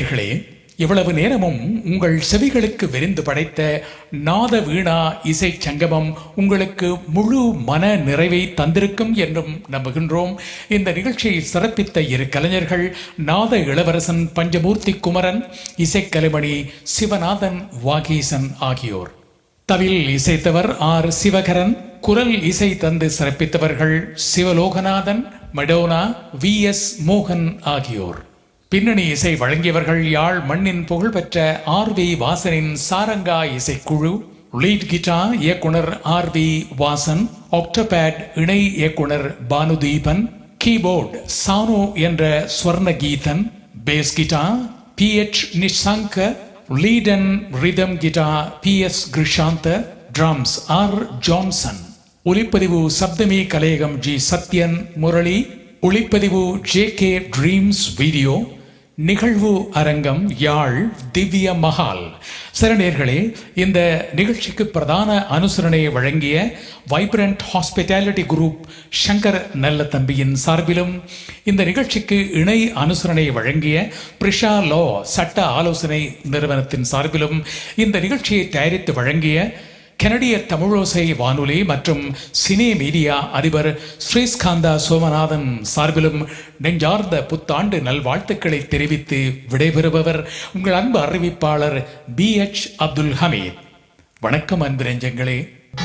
நேயர்களே இவ்வளவு நேரமும் உங்கள் செவிகளுக்கு விரிந்து படைத்த நாத வீணா இசை சங்கமம் உங்களுக்கு முழு மன நிறைவை தந்திருக்கும் என்றும் நம்புகின்றோம் இந்த நிகழ்ச்சியை சிறப்பித்த இரு கலைஞர்கள் நாத இளவரசன் பஞ்சமூர்த்தி குமரன் இசைக்கலைமணி சிவநாதன் வாகீசன் ஆகியோர் தவில் இசைத்தவர் ஆர் சிவகரன் குரல் இசை தந்து சிறப்பித்தவர்கள் சிவலோகநாதன் மெடோனா வி எஸ் மோகன் ஆகியோர் பின்னணி இசை வழங்கியவர்கள் யாழ் மண்ணின் புகழ்பெற்ற ஆர் வி வாசனின் சாரங்கா இசைக்குழு லீட் கிட்டார் இயக்குனர் ஆர் வி வாசன் ஆக்டோபேட் இணை இயக்குனர் பானுதீபன் கீபோர்டு சானு என்ற Swarna Geethan bass guitar P H Nishanka lead and rhythm guitar P S Krishantha drums R Johnson ஒலிப்பதிவு சப்தமி கலையகம் ஜி சத்யன் முரளி ஒளிப்பதிவு ஜே கே ட்ரீம்ஸ் வீடியோ நிகழ்வு அரங்கம் யாழ் திவ்ய மஹால் சரணேர்களே இந்த நிகழ்ச்சிக்கு பிரதான அனுசரணையை வழங்கிய வைப்ரண்ட் ஹாஸ்பிட்டாலிட்டி குரூப் சங்கர் நல்ல தம்பியின் சார்பிலும் இந்த நிகழ்ச்சிக்கு இணை அனுசரணை வழங்கிய பிரிஷா லோ சட்ட ஆலோசனை நிறுவனத்தின் சார்பிலும் இந்த நிகழ்ச்சியை தயாரித்து வழங்கிய கனடிய தமிழோசை வானொலி மற்றும் சினே மீடியா அதிபர் ஸ்ரீஸ்காந்தா சோமநாதன் சார்பிலும் நெஞ்சார்ந்த புத்தாண்டு நல்வாழ்த்துக்களை தெரிவித்து விடைபெறுபவர் உங்கள் அன்பு அறிவிப்பாளர் பி எச் அப்துல் ஹமீத் வணக்கம் அன்பு நெஞ்சங்களே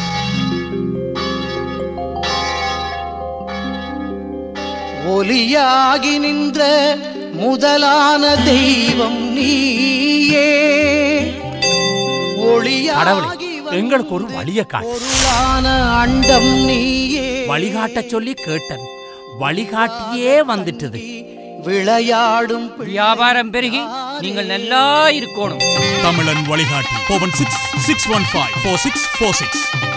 ஒலியாகி நின்ற முதலான தெய்வம் நீயே கடவுளே, ஒளியாகி எங்களுக்கு ஒரு வந்து வழியை காட்டு. பொருளான அண்டம் நீயே வழிகாட்ட சொல்லி கேட்டன் வழிகாட்டியே வந்துட்டது விளையாடும் வியாபாரம் பெருகி நீங்கள் நல்லா இருக்கணும் தமிழன் வழிகாட்டி four one six six one five four six four six